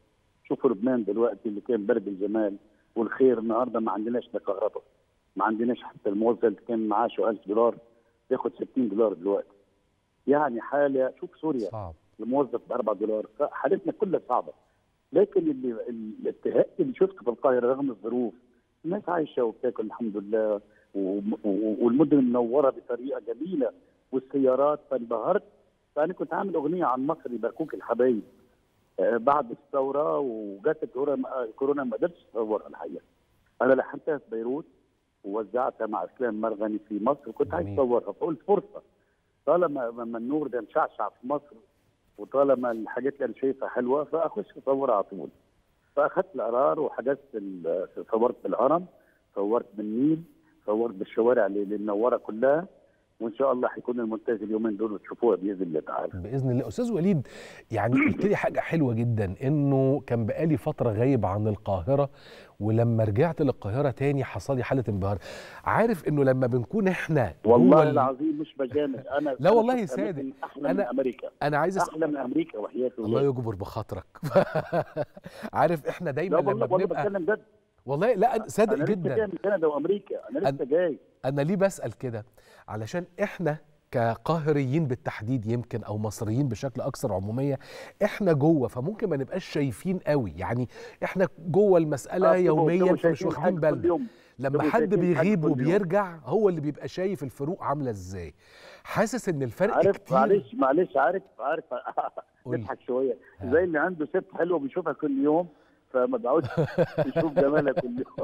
شوفوا لبنان دلوقتي اللي كان برد الجمال والخير النهارده ما عندناش لا كهرباء ما عندناش حتى الموظف اللي كان معاشه 1000 دولار بياخد 60 دولار دلوقتي يعني حاله شوف سوريا صعب الموظف ب 4 دولار حالتنا كلها صعبه لكن اللي الابتهاء اللي شفته في القاهره رغم الظروف الناس عايشه وبتاكل الحمد لله و- و- والمدن منوره بطريقه جميله والسيارات فانبهرت فانا كنت عامل اغنيه عن مصر يباركوك الحبايب آه، بعد الثوره وجت الكورونا الكورونا ما قدرتش اصورها الحقيقه انا لحنتها في بيروت ووزعتها مع اسلام مرغني في مصر وكنت عايز جميل. اصورها فقلت فرصه طالما ما النور ده مشعشع في مصر وطالما الحاجات اللي انا شايفها حلوه فاخش اصورها على طول فاخذت القرار وحجزت ال- صورت بالهرم صورت بالنيل صورت بالشوارع اللي اللي منوره كلها وان شاء الله حيكون المونتاج اليومين دول وتشوفوها باذن الله تعالى باذن الله استاذ وليد يعني قلت لي حاجه حلوه جدا انه كان بقالي فتره غايب عن القاهره ولما رجعت للقاهره تاني حصل لي حاله انبهار عارف انه لما بنكون احنا جوه والله ال- العظيم مش بجامل انا لا أنا والله كنت صادق. أماكن احلى من أنا- امريكا انا عايز أس... احلى من امريكا وحياه الله يجبر بخاطرك عارف احنا لا دايما والله لما والله بنبقى بتكلم جد والله لا أنا صادق انا لسه جاي جدا من كندا وامريكا انا لسه أنا- جاي انا ليه بسال كده علشان احنا كقاهريين بالتحديد يمكن او مصريين بشكل اكثر عموميه احنا جوه فممكن ما نبقاش شايفين قوي يعني احنا جوه المساله آه، بتبقوا- يوميا بتبقوا فمش شايفين حاجة واخدين كل بالنا يوم. لما بتبقوا حد شايفين حاجة بيغيب كل يوم. وبيرجع هو اللي بيبقى شايف الفروق عامله ازاي حاسس ان الفرق عارف كتير معلش معلش عارف عارف قول. نضحك شويه ها. زي اللي عنده ست حلوه بيشوفها كل يوم فما بيقعدش يشوف جمالها كل يوم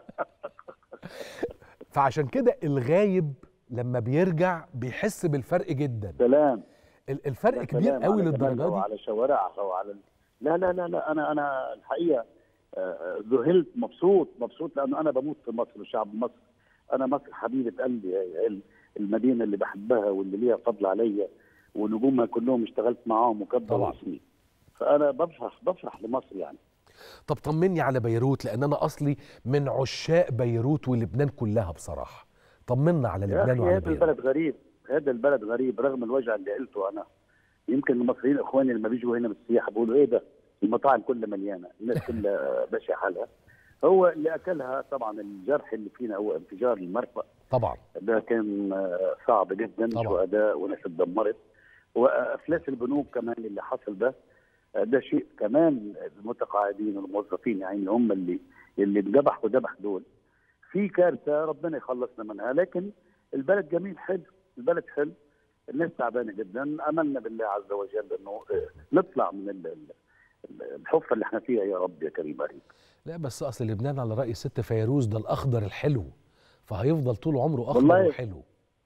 فعشان كده الغايب لما بيرجع بيحس بالفرق جدا سلام ال- الفرق يا كبير سلام قوي على جمالها للدرجه دي وعلى شوارعها وعلى لا لا لا لا انا انا الحقيقه آه، ذهلت مبسوط مبسوط لانه انا بموت في مصر وشعب مصر انا مصر حبيبه قلبي ال- المدينه اللي بحبها واللي ليها فضل عليا ونجومها كلهم اشتغلت معاهم وكبروا طبعا. اسمي فانا بفرح بفرح لمصر يعني طب طمني على بيروت لان انا اصلي من عشاق بيروت ولبنان كلها بصراحه طمنا على يا لبنان اخي وعلى هذا بيروت البلد غريب هذا البلد غريب رغم الوجع اللي قلته انا يمكن المصريين اخواني لما بيجوا هنا بالسياحه بيقولوا ايه ده المطاعم كلها مليانه الناس كلها ماشيه حالها هو اللي اكلها طبعا الجرح اللي فينا هو انفجار المرفأ طبعا ده كان آه، صعب جدا طبعا. شهداء وناس اتدمرت وافلاس البنوك كمان اللي حصل ده آه، ده شيء كمان المتقاعدين والموظفين يعني هم اللي اللي انذبح وذبح دول في كارثه ربنا يخلصنا منها لكن البلد جميل حلو البلد حلو الناس تعبانه جدا املنا بالله عز وجل انه آه، نطلع من ال- ال- ال- الحفره اللي احنا فيها يا رب يا كريم قريب لا بس اصل لبنان على راي ست فيروز ده الاخضر الحلو فهيفضل طول عمره اخضر والله. وحلو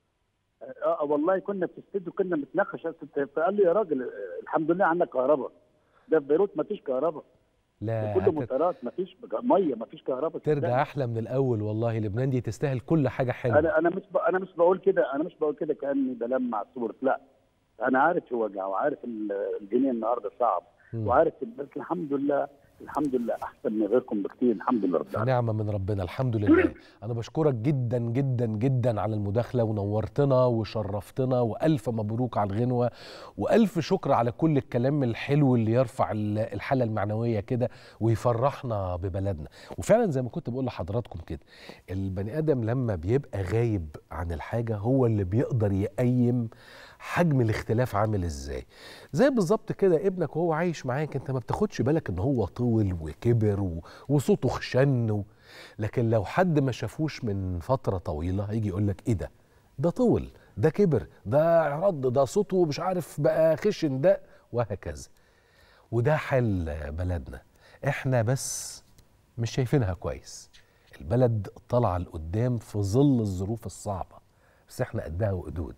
اه والله كنا في الاستوديو كنا بنتناقش فقال لي يا راجل آه، الحمد لله عندك كهرباء ده في بيروت ما فيش كهرباء لا كله هت- موتورات ما فيش ميه ما فيش كهرباء ترجع احلى من الاول والله لبنان دي تستاهل كل حاجه حلوه انا انا مش ب... انا مش بقول كده انا مش بقول كده كاني بلمع صورة لا انا عارف شو وجع وعارف ال- الجنيه النهارده صعب مم. وعارف بس الحمد لله الحمد لله احسن من غيركم بكتير الحمد لله رب في العالمين نعمة من ربنا الحمد لله أنا بشكرك جدا جدا جدا على المداخلة ونورتنا وشرفتنا وألف مبروك على الغنوة وألف شكر على كل الكلام الحلو اللي يرفع ال- الحالة المعنوية كده ويفرحنا ببلدنا وفعلا زي ما كنت بقول لحضراتكم كده البني آدم لما بيبقى غايب عن الحاجة هو اللي بيقدر يقيم حجم الاختلاف عامل ازاي زي بالظبط كده ابنك وهو عايش معاك انت ما بتاخدش بالك ان هو طول وكبر و... وصوته خشن و... لكن لو حد ما شافوش من فتره طويله هيجي يقول لك ايه ده ده طول ده كبر ده رد ده صوته مش عارف بقى خشن ده وهكذا وده حال بلدنا احنا بس مش شايفينها كويس البلد طالعه لقدام في ظل الظروف الصعبه بس احنا قدها وقدود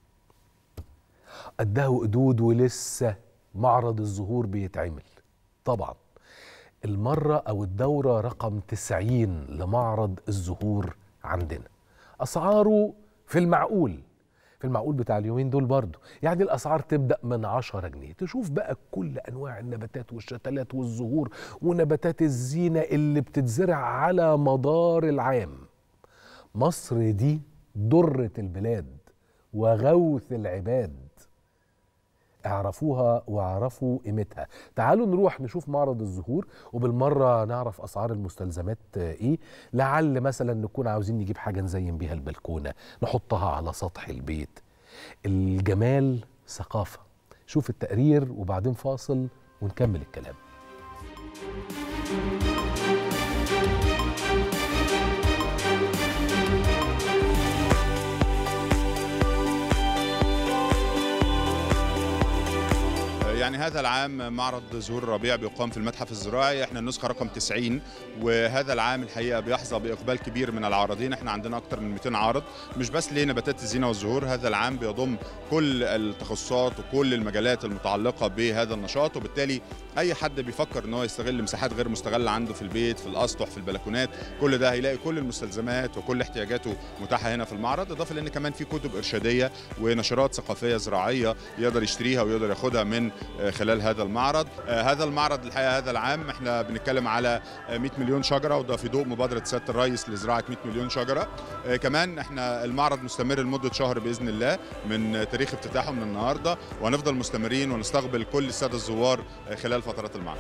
قدها وقدود ولسه معرض الزهور بيتعمل طبعا المرة أو الدورة رقم 90 لمعرض الزهور عندنا أسعاره في المعقول في المعقول بتاع اليومين دول برضو يعني الأسعار تبدأ من 10 جنيه تشوف بقى كل أنواع النباتات والشتلات والزهور ونباتات الزينة اللي بتتزرع على مدار العام مصر دي درة البلاد وغوث العباد اعرفوها واعرفوا قيمتها تعالوا نروح نشوف معرض الزهور وبالمره نعرف اسعار المستلزمات ايه لعل مثلا نكون عاوزين نجيب حاجه نزين بيها البلكونه نحطها على سطح البيت الجمال ثقافه شوف التقرير وبعدين فاصل ونكمل الكلام يعني هذا العام معرض زهور الربيع بيقام في المتحف الزراعي احنا النسخه رقم 90 وهذا العام الحقيقه بيحظى باقبال كبير من العارضين احنا عندنا اكثر من 200 عارض مش بس لنباتات الزينه والزهور هذا العام بيضم كل التخصصات وكل المجالات المتعلقه بهذا النشاط وبالتالي اي حد بيفكر ان هو يستغل مساحات غير مستغله عنده في البيت في الاسطح في البلكونات كل ده هيلاقي كل المستلزمات وكل احتياجاته متاحه هنا في المعرض اضافه لان كمان في كتب ارشاديه ونشرات ثقافيه زراعيه يقدر يشتريها ويقدر ياخدها من خلال هذا المعرض هذا المعرض الحقيقه هذا العام احنا بنتكلم على 100 مليون شجره وده في ضوء مبادره سياده الرئيس لزراعه 100 مليون شجره كمان احنا المعرض مستمر لمده شهر باذن الله من تاريخ افتتاحه من النهارده وهنفضل مستمرين ونستقبل كل الساده الزوار خلال فترات المعرض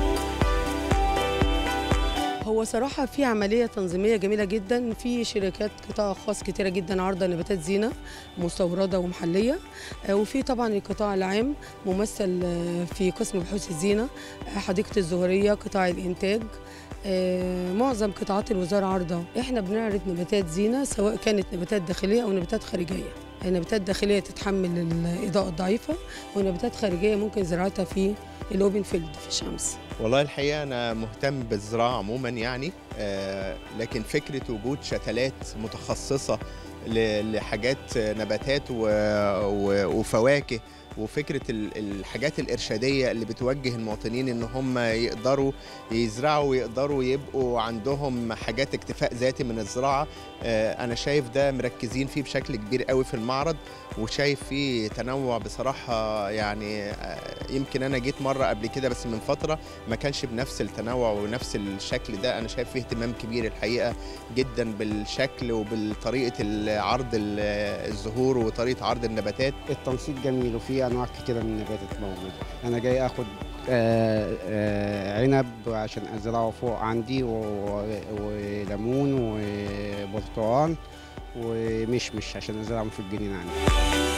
هو صراحة في عملية تنظيمية جميلة جدا في شركات قطاع خاص كتيرة جدا عارضة نباتات زينة مستوردة ومحلية وفي طبعا القطاع العام ممثل في قسم بحوث الزينة حديقة الزهرية قطاع الإنتاج معظم قطاعات الوزارة عارضة احنا بنعرض نباتات زينة سواء كانت نباتات داخلية أو نباتات خارجية نباتات داخلية تتحمل الإضاءة الضعيفة ونباتات خارجية ممكن زراعتها في الأوبن فيلد في الشمس والله الحقيقة أنا مهتم بالزراعة عموما يعني آه لكن فكرة وجود شتلات متخصصة لحاجات نباتات وفواكه وفكره الحاجات الارشاديه اللي بتوجه المواطنين ان هم يقدروا يزرعوا ويقدروا يبقوا عندهم حاجات اكتفاء ذاتي من الزراعه انا شايف ده مركزين فيه بشكل كبير قوي في المعرض وشايف فيه تنوع بصراحه يعني يمكن انا جيت مره قبل كده بس من فتره ما كانش بنفس التنوع ونفس الشكل ده انا شايف فيه اهتمام كبير الحقيقه جدا بالشكل وبالطريقه عرض الزهور وطريقه عرض النباتات التنسيق جميل وفيه انواع كتيره من النباتات موجوده انا جاي اخد آآ آآ عنب عشان ازرعه فوق عندي وليمون وبرتقال ومشمش عشان ازرعهم في الجنينه عندي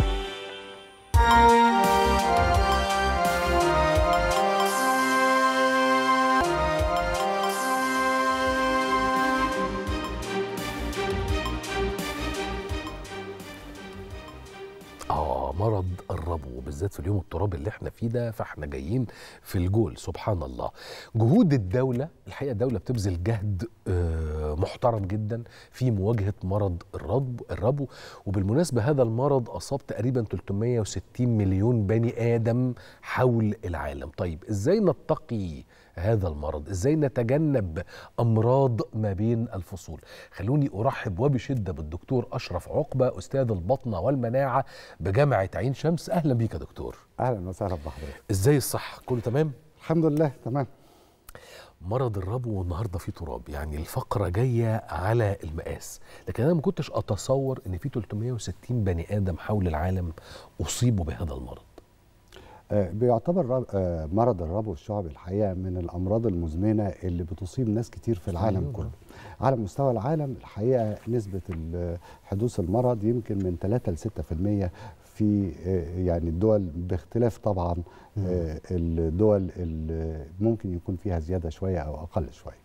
مرض الربو بالذات في اليوم الترابي اللي احنا فيه ده فاحنا جايين في الجول سبحان الله جهود الدولة الحقيقة الدولة بتبذل جهد محترم جدا في مواجهة مرض الربو, الربو وبالمناسبة هذا المرض أصاب تقريبا 360 مليون بني آدم حول العالم طيب ازاي نتقي هذا المرض ازاي نتجنب امراض ما بين الفصول خلوني ارحب وبشده بالدكتور اشرف عقبه استاذ البطنه والمناعه بجامعه عين شمس اهلا بيك يا دكتور اهلا وسهلا بحضرتك ازاي الصحه كله تمام الحمد لله تمام مرض الربو والنهارده في تراب يعني الفقره جايه على المقاس لكن انا ما كنتش اتصور ان في 360 بني ادم حول العالم اصيبوا بهذا المرض بيعتبر مرض الربو الشعبي الحقيقه من الامراض المزمنه اللي بتصيب ناس كتير في العالم كله على مستوى العالم الحقيقه نسبه حدوث المرض يمكن من 3 ل 6% في يعني الدول باختلاف طبعا الدول اللي ممكن يكون فيها زياده شويه او اقل شويه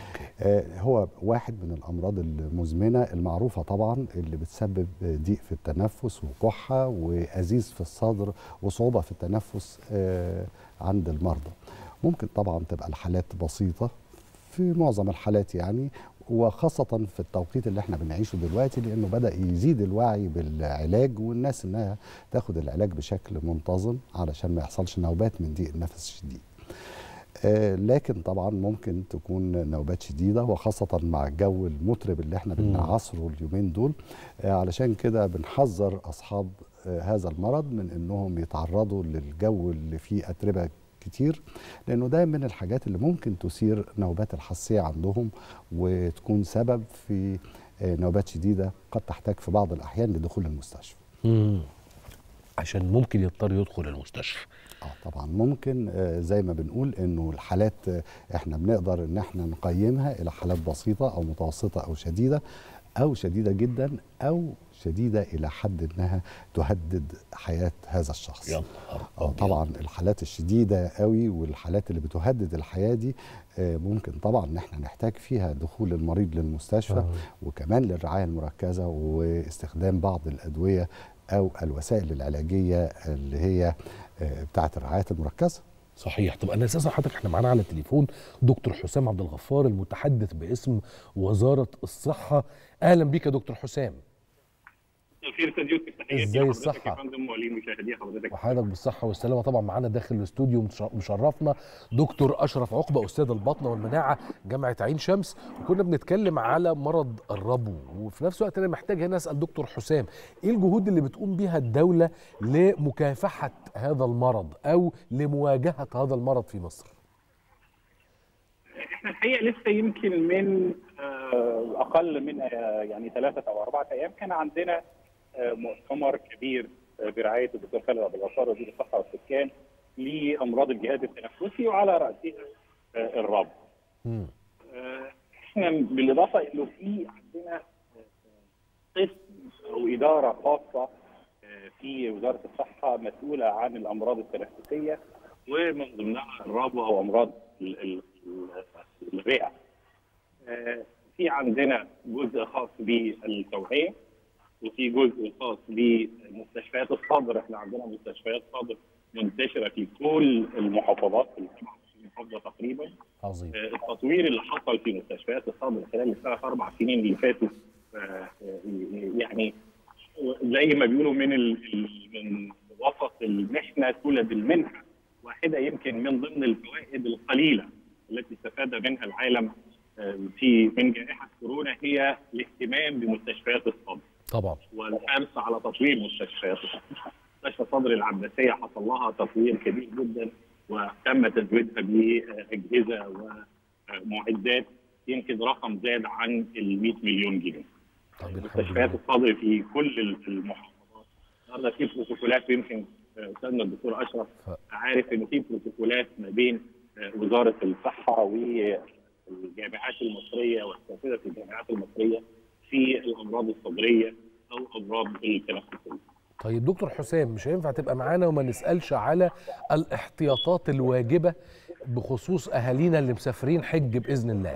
هو واحد من الامراض المزمنه المعروفه طبعا اللي بتسبب ضيق في التنفس وكحه وازيز في الصدر وصعوبه في التنفس عند المرضى ممكن طبعا تبقى الحالات بسيطه في معظم الحالات يعني وخاصة في التوقيت اللي احنا بنعيشه دلوقتي لأنه بدأ يزيد الوعي بالعلاج والناس إنها تاخد العلاج بشكل منتظم علشان ما يحصلش نوبات من ضيق النفس الشديد. آه لكن طبعا ممكن تكون نوبات شديده وخاصه مع الجو المطرب اللي احنا بنعصره اليومين دول آه علشان كده بنحذر اصحاب آه هذا المرض من انهم يتعرضوا للجو اللي فيه اتربه كتير لانه ده من الحاجات اللي ممكن تثير نوبات الحساسيه عندهم وتكون سبب في نوبات شديده قد تحتاج في بعض الاحيان لدخول المستشفى. مم. عشان ممكن يضطر يدخل المستشفى اه طبعا ممكن آه، زي ما بنقول انه الحالات آه، احنا بنقدر ان احنا نقيمها الى حالات بسيطه او متوسطه او شديده او شديده جدا او شديده الى حد انها تهدد حياه هذا الشخص يا آه طبعا الحالات الشديده قوي والحالات اللي بتهدد الحياه دي آه، ممكن طبعا ان احنا نحتاج فيها دخول المريض للمستشفى آه. وكمان للرعايه المركزه واستخدام بعض الادويه او الوسائل العلاجيه اللي هي آه، بتاعه الرعايه المركزه صحيح طب انا اساسا حضرتك احنا معانا على التليفون دكتور حسام عبد الغفار المتحدث باسم وزاره الصحه اهلا بيك يا دكتور حسام خير استاذ يوسف تحياتي إزاي لحضرتك الصحة؟ يا فندم ولمشاهدي حضرتك وحضرتك بالصحه والسلامه طبعا معانا داخل الاستوديو مش- مشرفنا دكتور اشرف عقبه استاذ البطنه والمناعه جامعه عين شمس وكنا بنتكلم على مرض الربو وفي نفس الوقت انا محتاج هنا اسال دكتور حسام ايه الجهود اللي بتقوم بيها الدوله لمكافحه هذا المرض او لمواجهه هذا المرض في مصر احنا الحقيقه لسه يمكن من آه، اقل من آه، يعني ثلاثه او اربعه ايام كان عندنا آه، مؤتمر كبير آه، برعايه الدكتور خالد عبد الغفار وزير الصحه والسكان لامراض الجهاز التنفسي وعلى راسها آه، الربو. آه، احنا بالاضافه انه في عندنا آه، قسم او اداره خاصه آه، في وزاره الصحه مسؤوله عن الامراض التنفسيه ومن ضمنها الربو او امراض ال- ال- ال- الرئه. آه، في عندنا جزء خاص بالتوعيه وفي جزء خاص بمستشفيات الصدر احنا عندنا مستشفيات صدر منتشره في كل المحافظات في 27 محافظه تقريبا عظيم آه، التطوير اللي حصل في مستشفيات الصدر خلال الثلاث اربع سنين اللي فاتوا آه، آه، يعني زي ما بيقولوا من ال- ال- من وسط المحنه تولد المنحه واحده يمكن من ضمن الفوائد القليله التي استفاد منها العالم آه، في من جائحه كورونا هي الاهتمام بمستشفيات الصدر طبعا والحرص على تطوير مستشفيات الصدر. مستشفى صدر العباسيه حصل لها تطوير كبير جدا وتم تزويدها باجهزه ومعدات يمكن رقم زاد عن ال 100 مليون جنيه. مستشفيات الصدر في كل المحافظات النهارده في بروتوكولات يمكن آه، استاذنا الدكتور اشرف عارف ان في بروتوكولات ما بين آه، وزاره الصحه والجامعات المصريه والاساتذه في الجامعات المصريه في الامراض الصدريه او امراض التنفسيه. طيب دكتور حسام مش هينفع تبقى معانا وما نسالش على الاحتياطات الواجبه بخصوص اهالينا اللي مسافرين حج باذن الله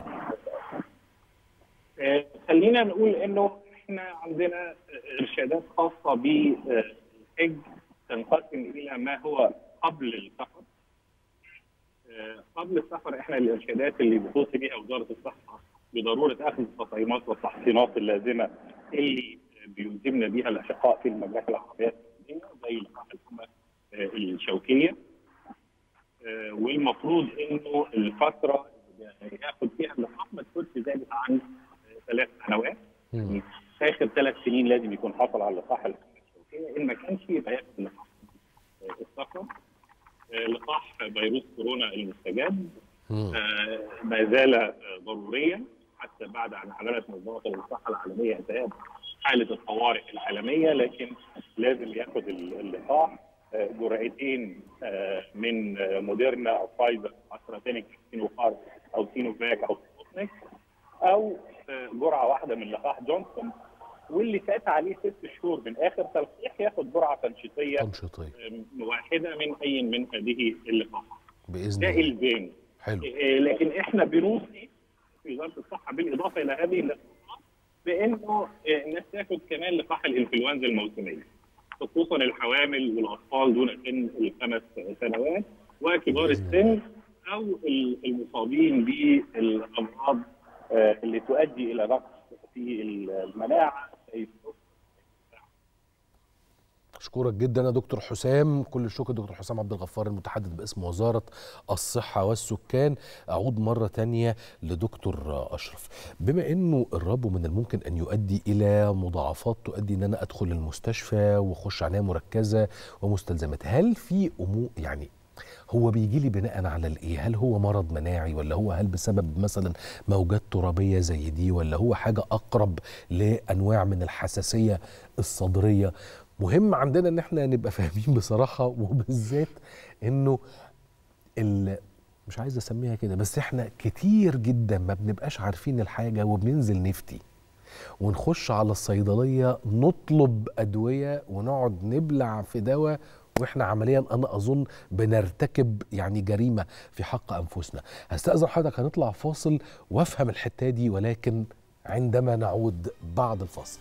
آه، خلينا نقول انه احنا عندنا آه، ارشادات خاصه بالحج تنقسم الى ما هو قبل السفر. آه، قبل السفر احنا الارشادات اللي بتوصي بها وزاره الصحه بضروره اخذ التطعيمات والتحصينات اللازمه اللي بيلزمنا بها الاشقاء في المملكه العربيه السعوديه زي لقاح الحمى آه، الشوكيه. آه، والمفروض انه الفتره اللي ياخد فيها اللقاح ما تكونش زادت عن آه، ثلاث سنوات يعني اخر ثلاث سنين لازم يكون حصل على اللقاح الحمى الشوكيه ان ما كانش يبقى ياخد لقاح آه، السفر آه، لقاح فيروس كورونا المستجد آه، ما زال آه، ضروريا حتى بعد ان اعلنت منظمه الصحه العالميه انتهاء حاله الطوارئ العالميه لكن لازم ياخد ال- اللقاح آه، جرعتين آه، من آه، موديرنا او فايزر استرازينيكا سينوفارم او سينوفاك او سبوتنيك او آه، جرعه واحده من لقاح جونسون واللي فات عليه ست شهور من اخر تلقيح ياخد جرعه تنشيطيه تنشيطيه واحده من اي من هذه اللقاحات باذن ده الله الزام حلو إيه، لكن احنا بنوصي في وزاره الصحه بالاضافه الى هذه اللقاحات بانه إيه، الناس تاخد كمان لقاح الانفلونزا الموسميه خصوصا الحوامل والاطفال دون سن الخمس سنوات وكبار السن او ال- المصابين بالامراض آه، اللي تؤدي الى نقص في المناعه زي اشكرك جدا يا دكتور حسام كل الشكر دكتور حسام عبد الغفار المتحدث باسم وزاره الصحه والسكان اعود مره تانية لدكتور اشرف بما انه الربو من الممكن ان يؤدي الى مضاعفات تؤدي ان انا ادخل المستشفى واخش عنايه مركزه ومستلزمات هل في امور يعني هو بيجي لي بناء على الايه هل هو مرض مناعي ولا هو هل بسبب مثلا موجات ترابيه زي دي ولا هو حاجه اقرب لانواع من الحساسيه الصدريه مهم عندنا ان احنا نبقى فاهمين بصراحه وبالذات انه ال مش عايز اسميها كده بس احنا كتير جدا ما بنبقاش عارفين الحاجه وبننزل نفتي ونخش على الصيدليه نطلب ادويه ونقعد نبلع في دواء واحنا عمليا انا اظن بنرتكب يعني جريمه في حق انفسنا هستاذن حضرتك هنطلع فاصل وافهم الحته دي ولكن عندما نعود بعد الفاصل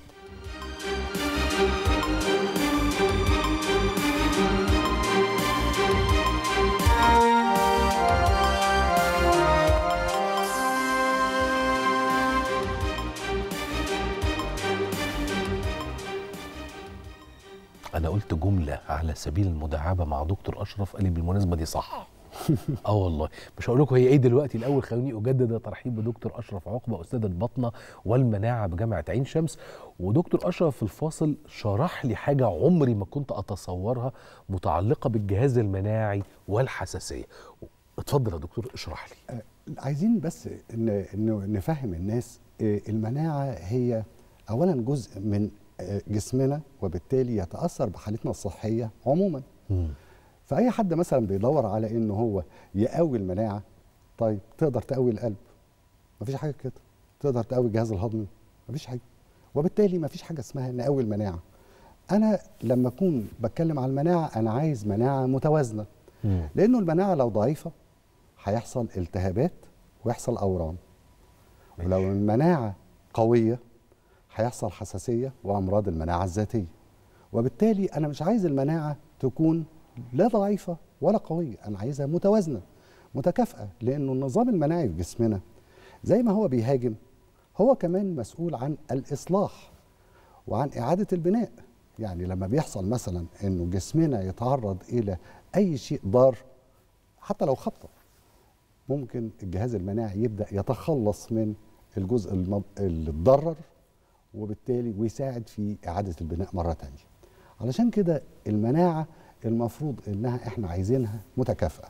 انا قلت جمله على سبيل المداعبه مع دكتور اشرف قال لي بالمناسبه دي صح اه والله مش هقول لكم هي ايه دلوقتي الاول خلوني اجدد الترحيب بدكتور اشرف عقبه استاذ البطنه والمناعه بجامعه عين شمس ودكتور اشرف في الفاصل شرح لي حاجه عمري ما كنت اتصورها متعلقه بالجهاز المناعي والحساسيه اتفضل يا دكتور اشرح لي عايزين بس إن إنه نفهم الناس آه، المناعة هي أولا جزء من آه، جسمنا وبالتالي يتأثر بحالتنا الصحية عموما فأي حد مثلا بيدور على إنه هو يقوي المناعة طيب تقدر تقوي القلب مفيش حاجة كده تقدر تقوي الجهاز الهضمي مفيش حاجة وبالتالي مفيش حاجة اسمها نقوي المناعة أنا لما أكون بتكلم على المناعة أنا عايز مناعة متوازنة لأنه المناعة لو ضعيفة هيحصل التهابات ويحصل اورام ولو المناعه قويه هيحصل حساسيه وامراض المناعه الذاتيه وبالتالي انا مش عايز المناعه تكون لا ضعيفه ولا قويه انا عايزها متوازنه متكافئه لانه النظام المناعي في جسمنا زي ما هو بيهاجم هو كمان مسؤول عن الاصلاح وعن اعاده البناء يعني لما بيحصل مثلا انه جسمنا يتعرض الى اي شيء ضار حتى لو خبطه ممكن الجهاز المناعي يبدا يتخلص من الجزء المض... اللي اتضرر وبالتالي ويساعد في اعاده البناء مره تانية علشان كده المناعه المفروض انها احنا عايزينها متكافئه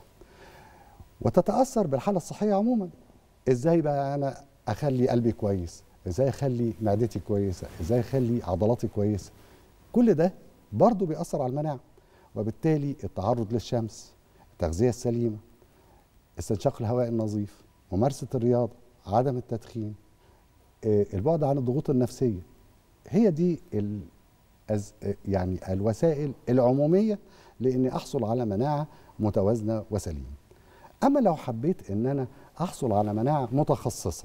وتتاثر بالحاله الصحيه عموما ازاي بقى انا اخلي قلبي كويس ازاي اخلي معدتي كويسه ازاي اخلي عضلاتي كويسه كل ده برضه بيأثر على المناعه وبالتالي التعرض للشمس التغذيه السليمه استنشاق الهواء النظيف ممارسه الرياضه عدم التدخين آه، البعد عن الضغوط النفسيه هي دي ال أز يعني الوسائل العموميه لاني احصل على مناعه متوازنه وسليمه اما لو حبيت ان انا احصل على مناعه متخصصه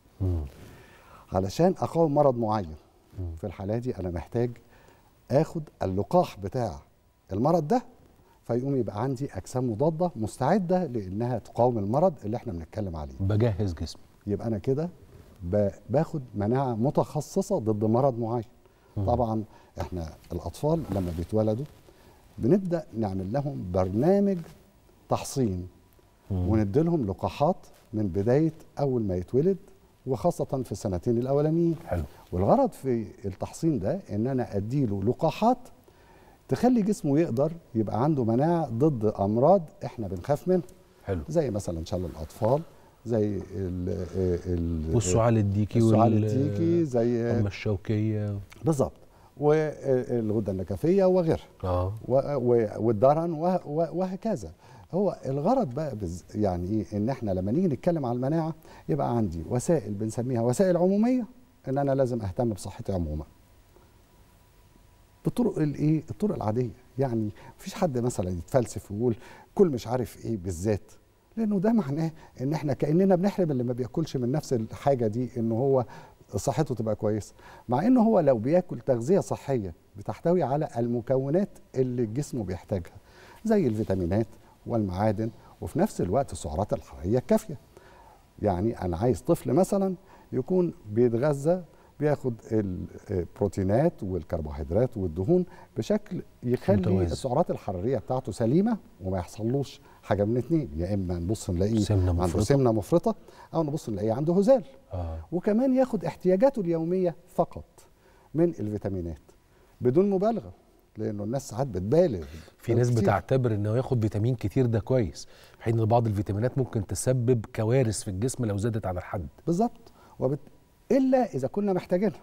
علشان اقاوم مرض معين في الحاله دي انا محتاج اخد اللقاح بتاع المرض ده فيقوم يبقى عندي اجسام مضاده مستعده لانها تقاوم المرض اللي احنا بنتكلم عليه بجهز جسمي يبقى انا كده ب- باخد مناعه متخصصه ضد مرض معين طبعا احنا الاطفال لما بيتولدوا بنبدا نعمل لهم برنامج تحصين وندي لهم لقاحات من بدايه اول ما يتولد وخاصه في السنتين الاولانيين حلو والغرض في التحصين ده ان انا اديله لقاحات تخلي جسمه يقدر يبقى عنده مناعه ضد امراض احنا بنخاف منها حلو زي مثلا شلل الاطفال زي ال ال والسعال الديكي السعال وال- الديكي زي أما الشوكيه بالظبط والغده النكفيه وغيرها اه و- و- والدرن وه- و- وهكذا هو الغرض بقى بز يعني ايه ان احنا لما نيجي نتكلم على المناعه يبقى عندي وسائل بنسميها وسائل عموميه ان انا لازم اهتم بصحتي عموما بالطرق الايه الطرق العاديه يعني مفيش حد مثلا يتفلسف ويقول كل مش عارف ايه بالذات لانه ده معناه ان احنا كاننا بنحرم اللي ما بياكلش من نفس الحاجه دي ان هو صحته تبقى كويسه مع انه هو لو بياكل تغذيه صحيه بتحتوي على المكونات اللي جسمه بيحتاجها زي الفيتامينات والمعادن وفي نفس الوقت السعرات الحراريه الكافيه يعني انا عايز طفل مثلا يكون بيتغذى بياخد البروتينات والكربوهيدرات والدهون بشكل يخلي متوازن. السعرات الحراريه بتاعته سليمه وما يحصلوش حاجه من اتنين يا اما نبص نلاقيه سمنة عنده مفرطة. سمنه مفرطه او نبص نلاقيه عنده هزال اه وكمان ياخد احتياجاته اليوميه فقط من الفيتامينات بدون مبالغه لانه الناس ساعات بتبالغ في ناس كتير. بتعتبر انه ياخد فيتامين كتير ده كويس في حين ان بعض الفيتامينات ممكن تسبب كوارث في الجسم لو زادت عن الحد بالظبط وبت... الا اذا كنا محتاجينها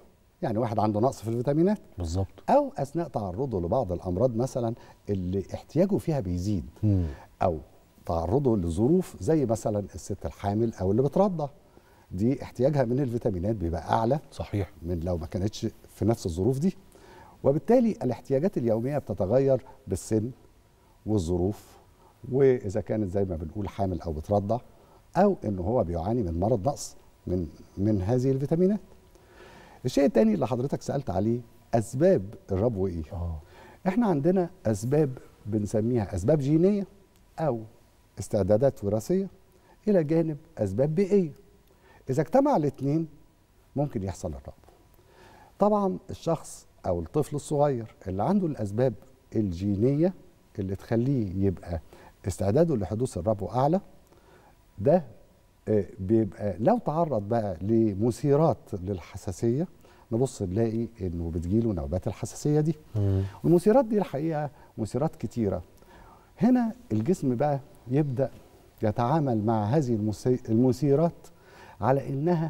يعني واحد عنده نقص في الفيتامينات بالظبط او اثناء تعرضه لبعض الامراض مثلا اللي احتياجه فيها بيزيد او تعرضه لظروف زي مثلا الست الحامل او اللي بترضع دي احتياجها من الفيتامينات بيبقى اعلى صحيح من لو ما كانتش في نفس الظروف دي وبالتالي الاحتياجات اليوميه بتتغير بالسن والظروف واذا كانت زي ما بنقول حامل او بترضع او ان هو بيعاني من مرض نقص من من هذه الفيتامينات الشيء الثاني اللي حضرتك سالت عليه اسباب الربو ايه آه. احنا عندنا اسباب بنسميها اسباب جينيه او استعدادات وراثيه الى جانب اسباب بيئيه اذا اجتمع الاثنين ممكن يحصل الربو طبعا الشخص او الطفل الصغير اللي عنده الاسباب الجينيه اللي تخليه يبقى استعداده لحدوث الربو اعلى ده آه، بيبقى لو تعرض بقى لمثيرات للحساسيه نبص نلاقي انه بتجيله نوبات الحساسيه دي والمثيرات دي الحقيقه مثيرات كتيره هنا الجسم بقى يبدا يتعامل مع هذه المثي- المثيرات على انها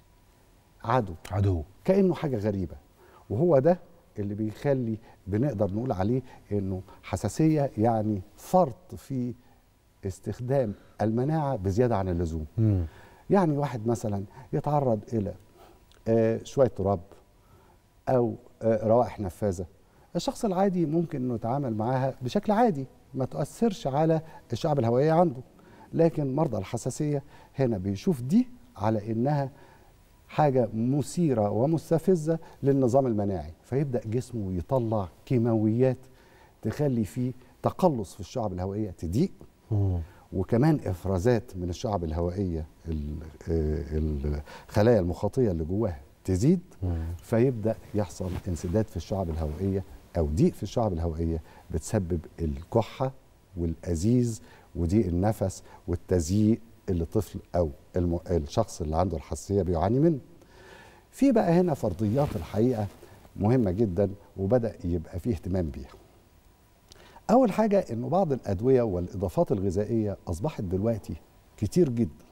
عدو عدو كانه حاجه غريبه وهو ده اللي بيخلي بنقدر نقول عليه انه حساسيه يعني فرط في استخدام المناعه بزياده عن اللزوم يعني واحد مثلا يتعرض الى آه، شويه تراب او آه، روائح نفاذه الشخص العادي ممكن انه يتعامل معاها بشكل عادي ما تؤثرش على الشعب الهوائيه عنده لكن مرضى الحساسيه هنا بيشوف دي على انها حاجه مثيره ومستفزه للنظام المناعي فيبدا جسمه يطلع كيماويات تخلي فيه تقلص في الشعب الهوائيه تضيق وكمان افرازات من الشعب الهوائيه ال- آه، الخلايا المخاطيه اللي جواها تزيد فيبدا يحصل انسداد في الشعب الهوائيه او ضيق في الشعب الهوائيه بتسبب الكحه والازيز وضيق النفس والتزييق اللي الطفل او الم... الشخص اللي عنده الحساسيه بيعاني منه. في بقى هنا فرضيات الحقيقه مهمه جدا وبدا يبقى فيه اهتمام بيها. اول حاجه انه بعض الادويه والاضافات الغذائيه اصبحت دلوقتي كتير جدا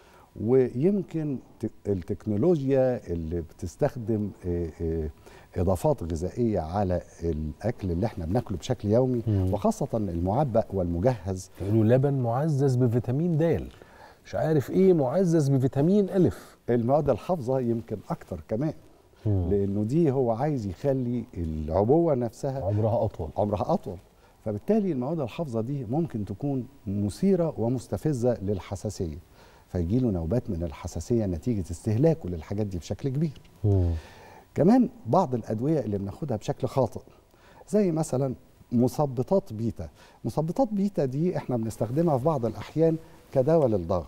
ويمكن ت- التكنولوجيا اللي بتستخدم آه، آه، اضافات غذائيه على الاكل اللي احنا بناكله بشكل يومي وخاصه المعبأ والمجهز يقولوا لبن معزز بفيتامين د مش عارف ايه معزز بفيتامين الف المواد الحافظه يمكن اكتر كمان لانه دي هو عايز يخلي العبوه نفسها عمرها اطول عمرها اطول فبالتالي المواد الحافظه دي ممكن تكون مثيره ومستفزه للحساسيه فيجي له نوبات من الحساسيه نتيجه استهلاكه للحاجات دي بشكل كبير كمان بعض الادويه اللي بناخدها بشكل خاطئ زي مثلا مثبطات بيتا مثبطات بيتا دي احنا بنستخدمها في بعض الاحيان كدواء للضغط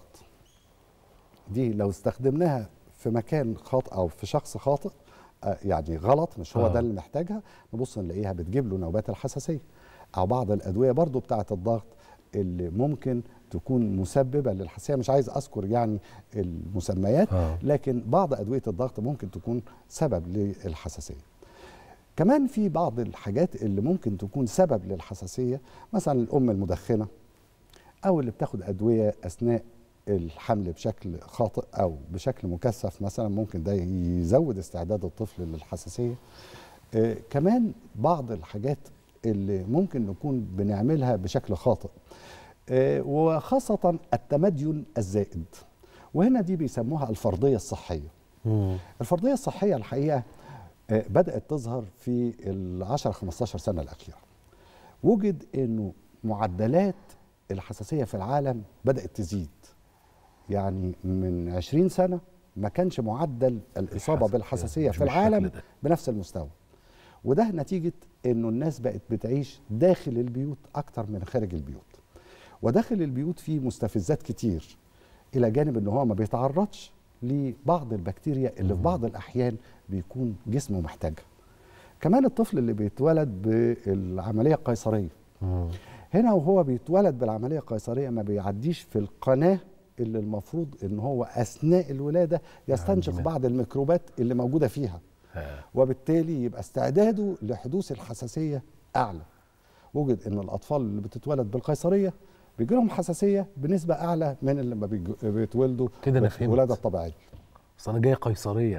دي لو استخدمناها في مكان خاطئ او في شخص خاطئ آه، يعني غلط مش هو آه. ده اللي محتاجها نبص نلاقيها بتجيب له نوبات الحساسيه او بعض الادويه برضو بتاعه الضغط اللي ممكن تكون مسببه للحساسيه مش عايز اذكر يعني المسميات آه. لكن بعض ادويه الضغط ممكن تكون سبب للحساسيه كمان في بعض الحاجات اللي ممكن تكون سبب للحساسيه مثلا الام المدخنه او اللي بتاخد ادويه اثناء الحمل بشكل خاطئ او بشكل مكثف مثلا ممكن ده يزود استعداد الطفل للحساسيه آه كمان بعض الحاجات اللي ممكن نكون بنعملها بشكل خاطئ آه وخاصه التمدين الزائد وهنا دي بيسموها الفرضيه الصحيه الفرضيه الصحيه الحقيقه آه، بدات تظهر في ال 10 15 سنه الاخيره وجد انه معدلات الحساسيه في العالم بدات تزيد يعني من 20 سنه ما كانش معدل الاصابه الحس- بالحساسيه مش في بالشكل العالم ده. بنفس المستوى وده نتيجه انه الناس بقت بتعيش داخل البيوت اكتر من خارج البيوت وداخل البيوت فيه مستفزات كتير الى جانب ان هو ما بيتعرضش لبعض البكتيريا اللي في بعض الاحيان بيكون جسمه محتاجها كمان الطفل اللي بيتولد بالعمليه القيصريه هنا وهو بيتولد بالعمليه القيصريه ما بيعديش في القناه اللي المفروض ان هو اثناء الولاده يستنشق عندنا. بعض الميكروبات اللي موجوده فيها وبالتالي يبقى استعداده لحدوث الحساسيه اعلى وجد ان الاطفال اللي بتتولد بالقيصريه بيجي لهم حساسيه بنسبه اعلى من اللي لما بيج- بيتولدوا كده أنا فهمت. الولاده الطبيعيه بس انا جاي قيصريه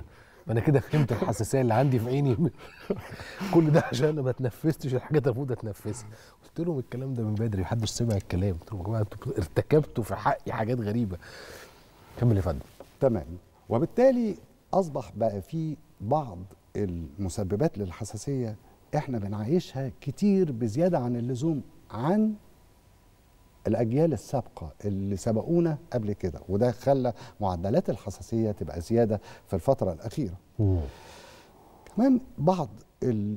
ما انا كده فهمت الحساسيه اللي عندي في عيني كل ده عشان انا ما اتنفستش الحاجات اللي المفروض اتنفسها قلت لهم الكلام ده من بدري محدش سمع الكلام قلت لهم يا جماعه انتوا ارتكبتوا في حقي حاجات غريبه كمل يا فندم تمام وبالتالي اصبح بقى في بعض المسببات للحساسيه احنا بنعيشها كتير بزياده عن اللزوم عن الاجيال السابقه اللي سبقونا قبل كده وده خلى معدلات الحساسيه تبقى زياده في الفتره الاخيره كمان بعض ال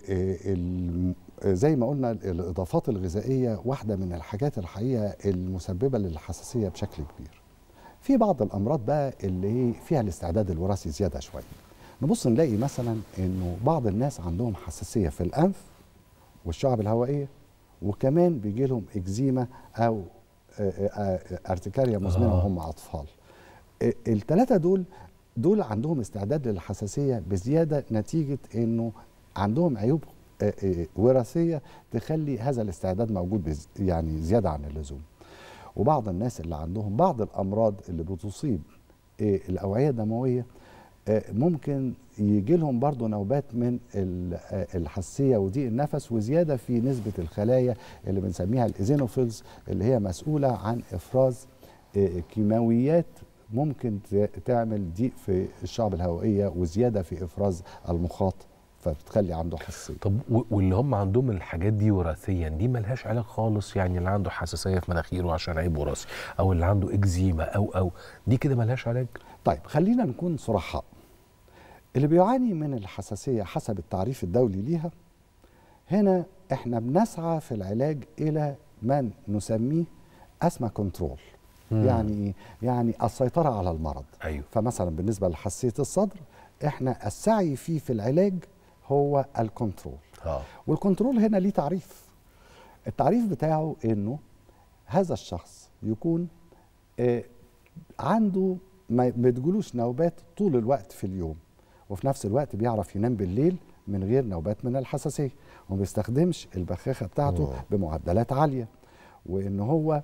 ال زي ما قلنا الاضافات الغذائيه واحده من الحاجات الحقيقه المسببه للحساسيه بشكل كبير في بعض الامراض بقى اللي هي فيها الاستعداد الوراثي زياده شويه نبص نلاقي مثلا انه بعض الناس عندهم حساسيه في الانف والشعب الهوائيه وكمان بيجي لهم اكزيما او ارتكاريا مزمنه وهم اطفال الثلاثه دول دول عندهم استعداد للحساسيه بزياده نتيجه انه عندهم عيوب وراثيه تخلي هذا الاستعداد موجود يعني زياده عن اللزوم وبعض الناس اللي عندهم بعض الامراض اللي بتصيب الاوعيه الدمويه ممكن يجي لهم برضه نوبات من الحساسيه وضيق النفس وزياده في نسبه الخلايا اللي بنسميها الايزينوفيلز اللي هي مسؤوله عن افراز كيماويات ممكن تعمل ضيق في الشعب الهوائيه وزياده في افراز المخاط فبتخلي عنده حساسيه طب واللي هم عندهم الحاجات دي وراثيا دي ملهاش علاج خالص يعني اللي عنده حساسيه في مناخيره عشان عيب وراثي او اللي عنده اكزيما او او دي كده ملهاش علاج طيب خلينا نكون صرحاء اللي بيعاني من الحساسيه حسب التعريف الدولي ليها هنا احنا بنسعى في العلاج الى ما نسميه اسما كنترول مم. يعني يعني السيطره على المرض ايوه فمثلا بالنسبه لحساسيه الصدر احنا السعي فيه في العلاج هو الكنترول اه والكنترول هنا ليه تعريف التعريف بتاعه انه هذا الشخص يكون آه عنده ما بتجيلوش نوبات طول الوقت في اليوم وفي نفس الوقت بيعرف ينام بالليل من غير نوبات من الحساسيه وما بيستخدمش البخاخه بتاعته أوه. بمعدلات عاليه وان هو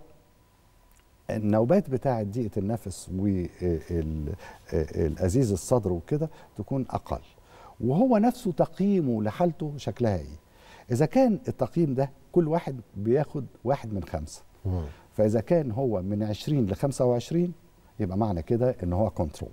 النوبات بتاعه ضيقه النفس والازيز الصدر وكده تكون اقل وهو نفسه تقييمه لحالته شكلها ايه اذا كان التقييم ده كل واحد بياخد واحد من خمسه مم. فاذا كان هو من 20 ل 25 يبقى معنى كده ان هو كنترولد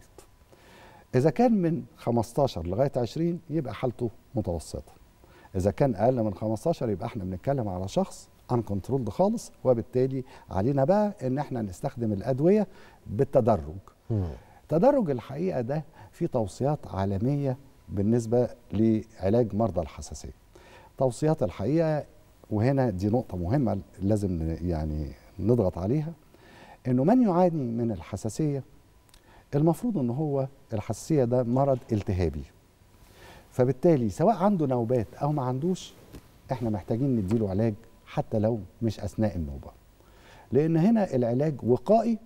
اذا كان من 15 لغايه 20 يبقى حالته متوسطه اذا كان اقل من 15 يبقى احنا بنتكلم على شخص ان كنترولد خالص وبالتالي علينا بقى ان احنا نستخدم الادويه بالتدرج مم. تدرج الحقيقه ده في توصيات عالميه بالنسبه لعلاج مرضى الحساسيه توصيات الحقيقه وهنا دي نقطه مهمه لازم يعني نضغط عليها انه من يعاني من الحساسيه المفروض ان هو الحساسيه ده مرض التهابي فبالتالي سواء عنده نوبات او ما عندوش احنا محتاجين نديله علاج حتى لو مش اثناء النوبه لان هنا العلاج وقائي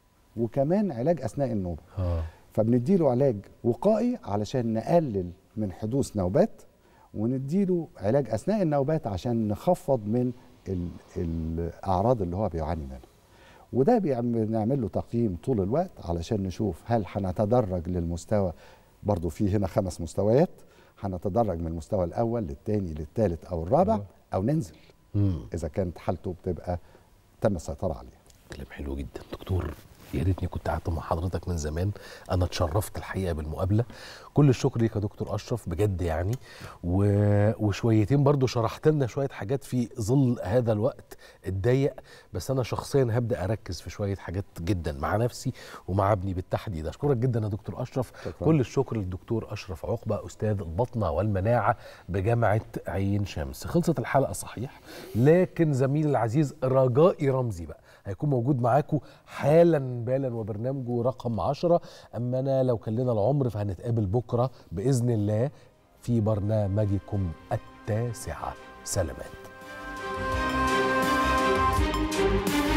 وكمان علاج اثناء النوبه اه فبنديله علاج وقائي علشان نقلل من حدوث نوبات ونديله علاج اثناء النوبات عشان نخفض من ال- الاعراض اللي هو بيعاني منها وده بيعم- بنعمل له تقييم طول الوقت علشان نشوف هل هنتدرج للمستوى برضو في هنا خمس مستويات هنتدرج من المستوى الاول للثاني للثالث او الرابع او ننزل مم. اذا كانت حالته بتبقى تم السيطره عليها كلام حلو جدا دكتور يا ريتني كنت قعدت مع حضرتك من زمان انا اتشرفت الحقيقه بالمقابله كل الشكر ليك يا دكتور اشرف بجد يعني و... وشويتين برضو شرحت لنا شويه حاجات في ظل هذا الوقت الضيق بس انا شخصيا هبدا اركز في شويه حاجات جدا مع نفسي ومع ابني بالتحديد اشكرك جدا يا دكتور اشرف شكراً. كل الشكر للدكتور اشرف عقبه استاذ البطنه والمناعه بجامعه عين شمس خلصت الحلقه صحيح لكن زميلي العزيز رجائي رمزي بقى هيكون موجود معاكم حالا بالا وبرنامجه رقم عشرة أما أنا لو كان لنا العمر فهنتقابل بكرة بإذن الله في برنامجكم التاسعة سلامات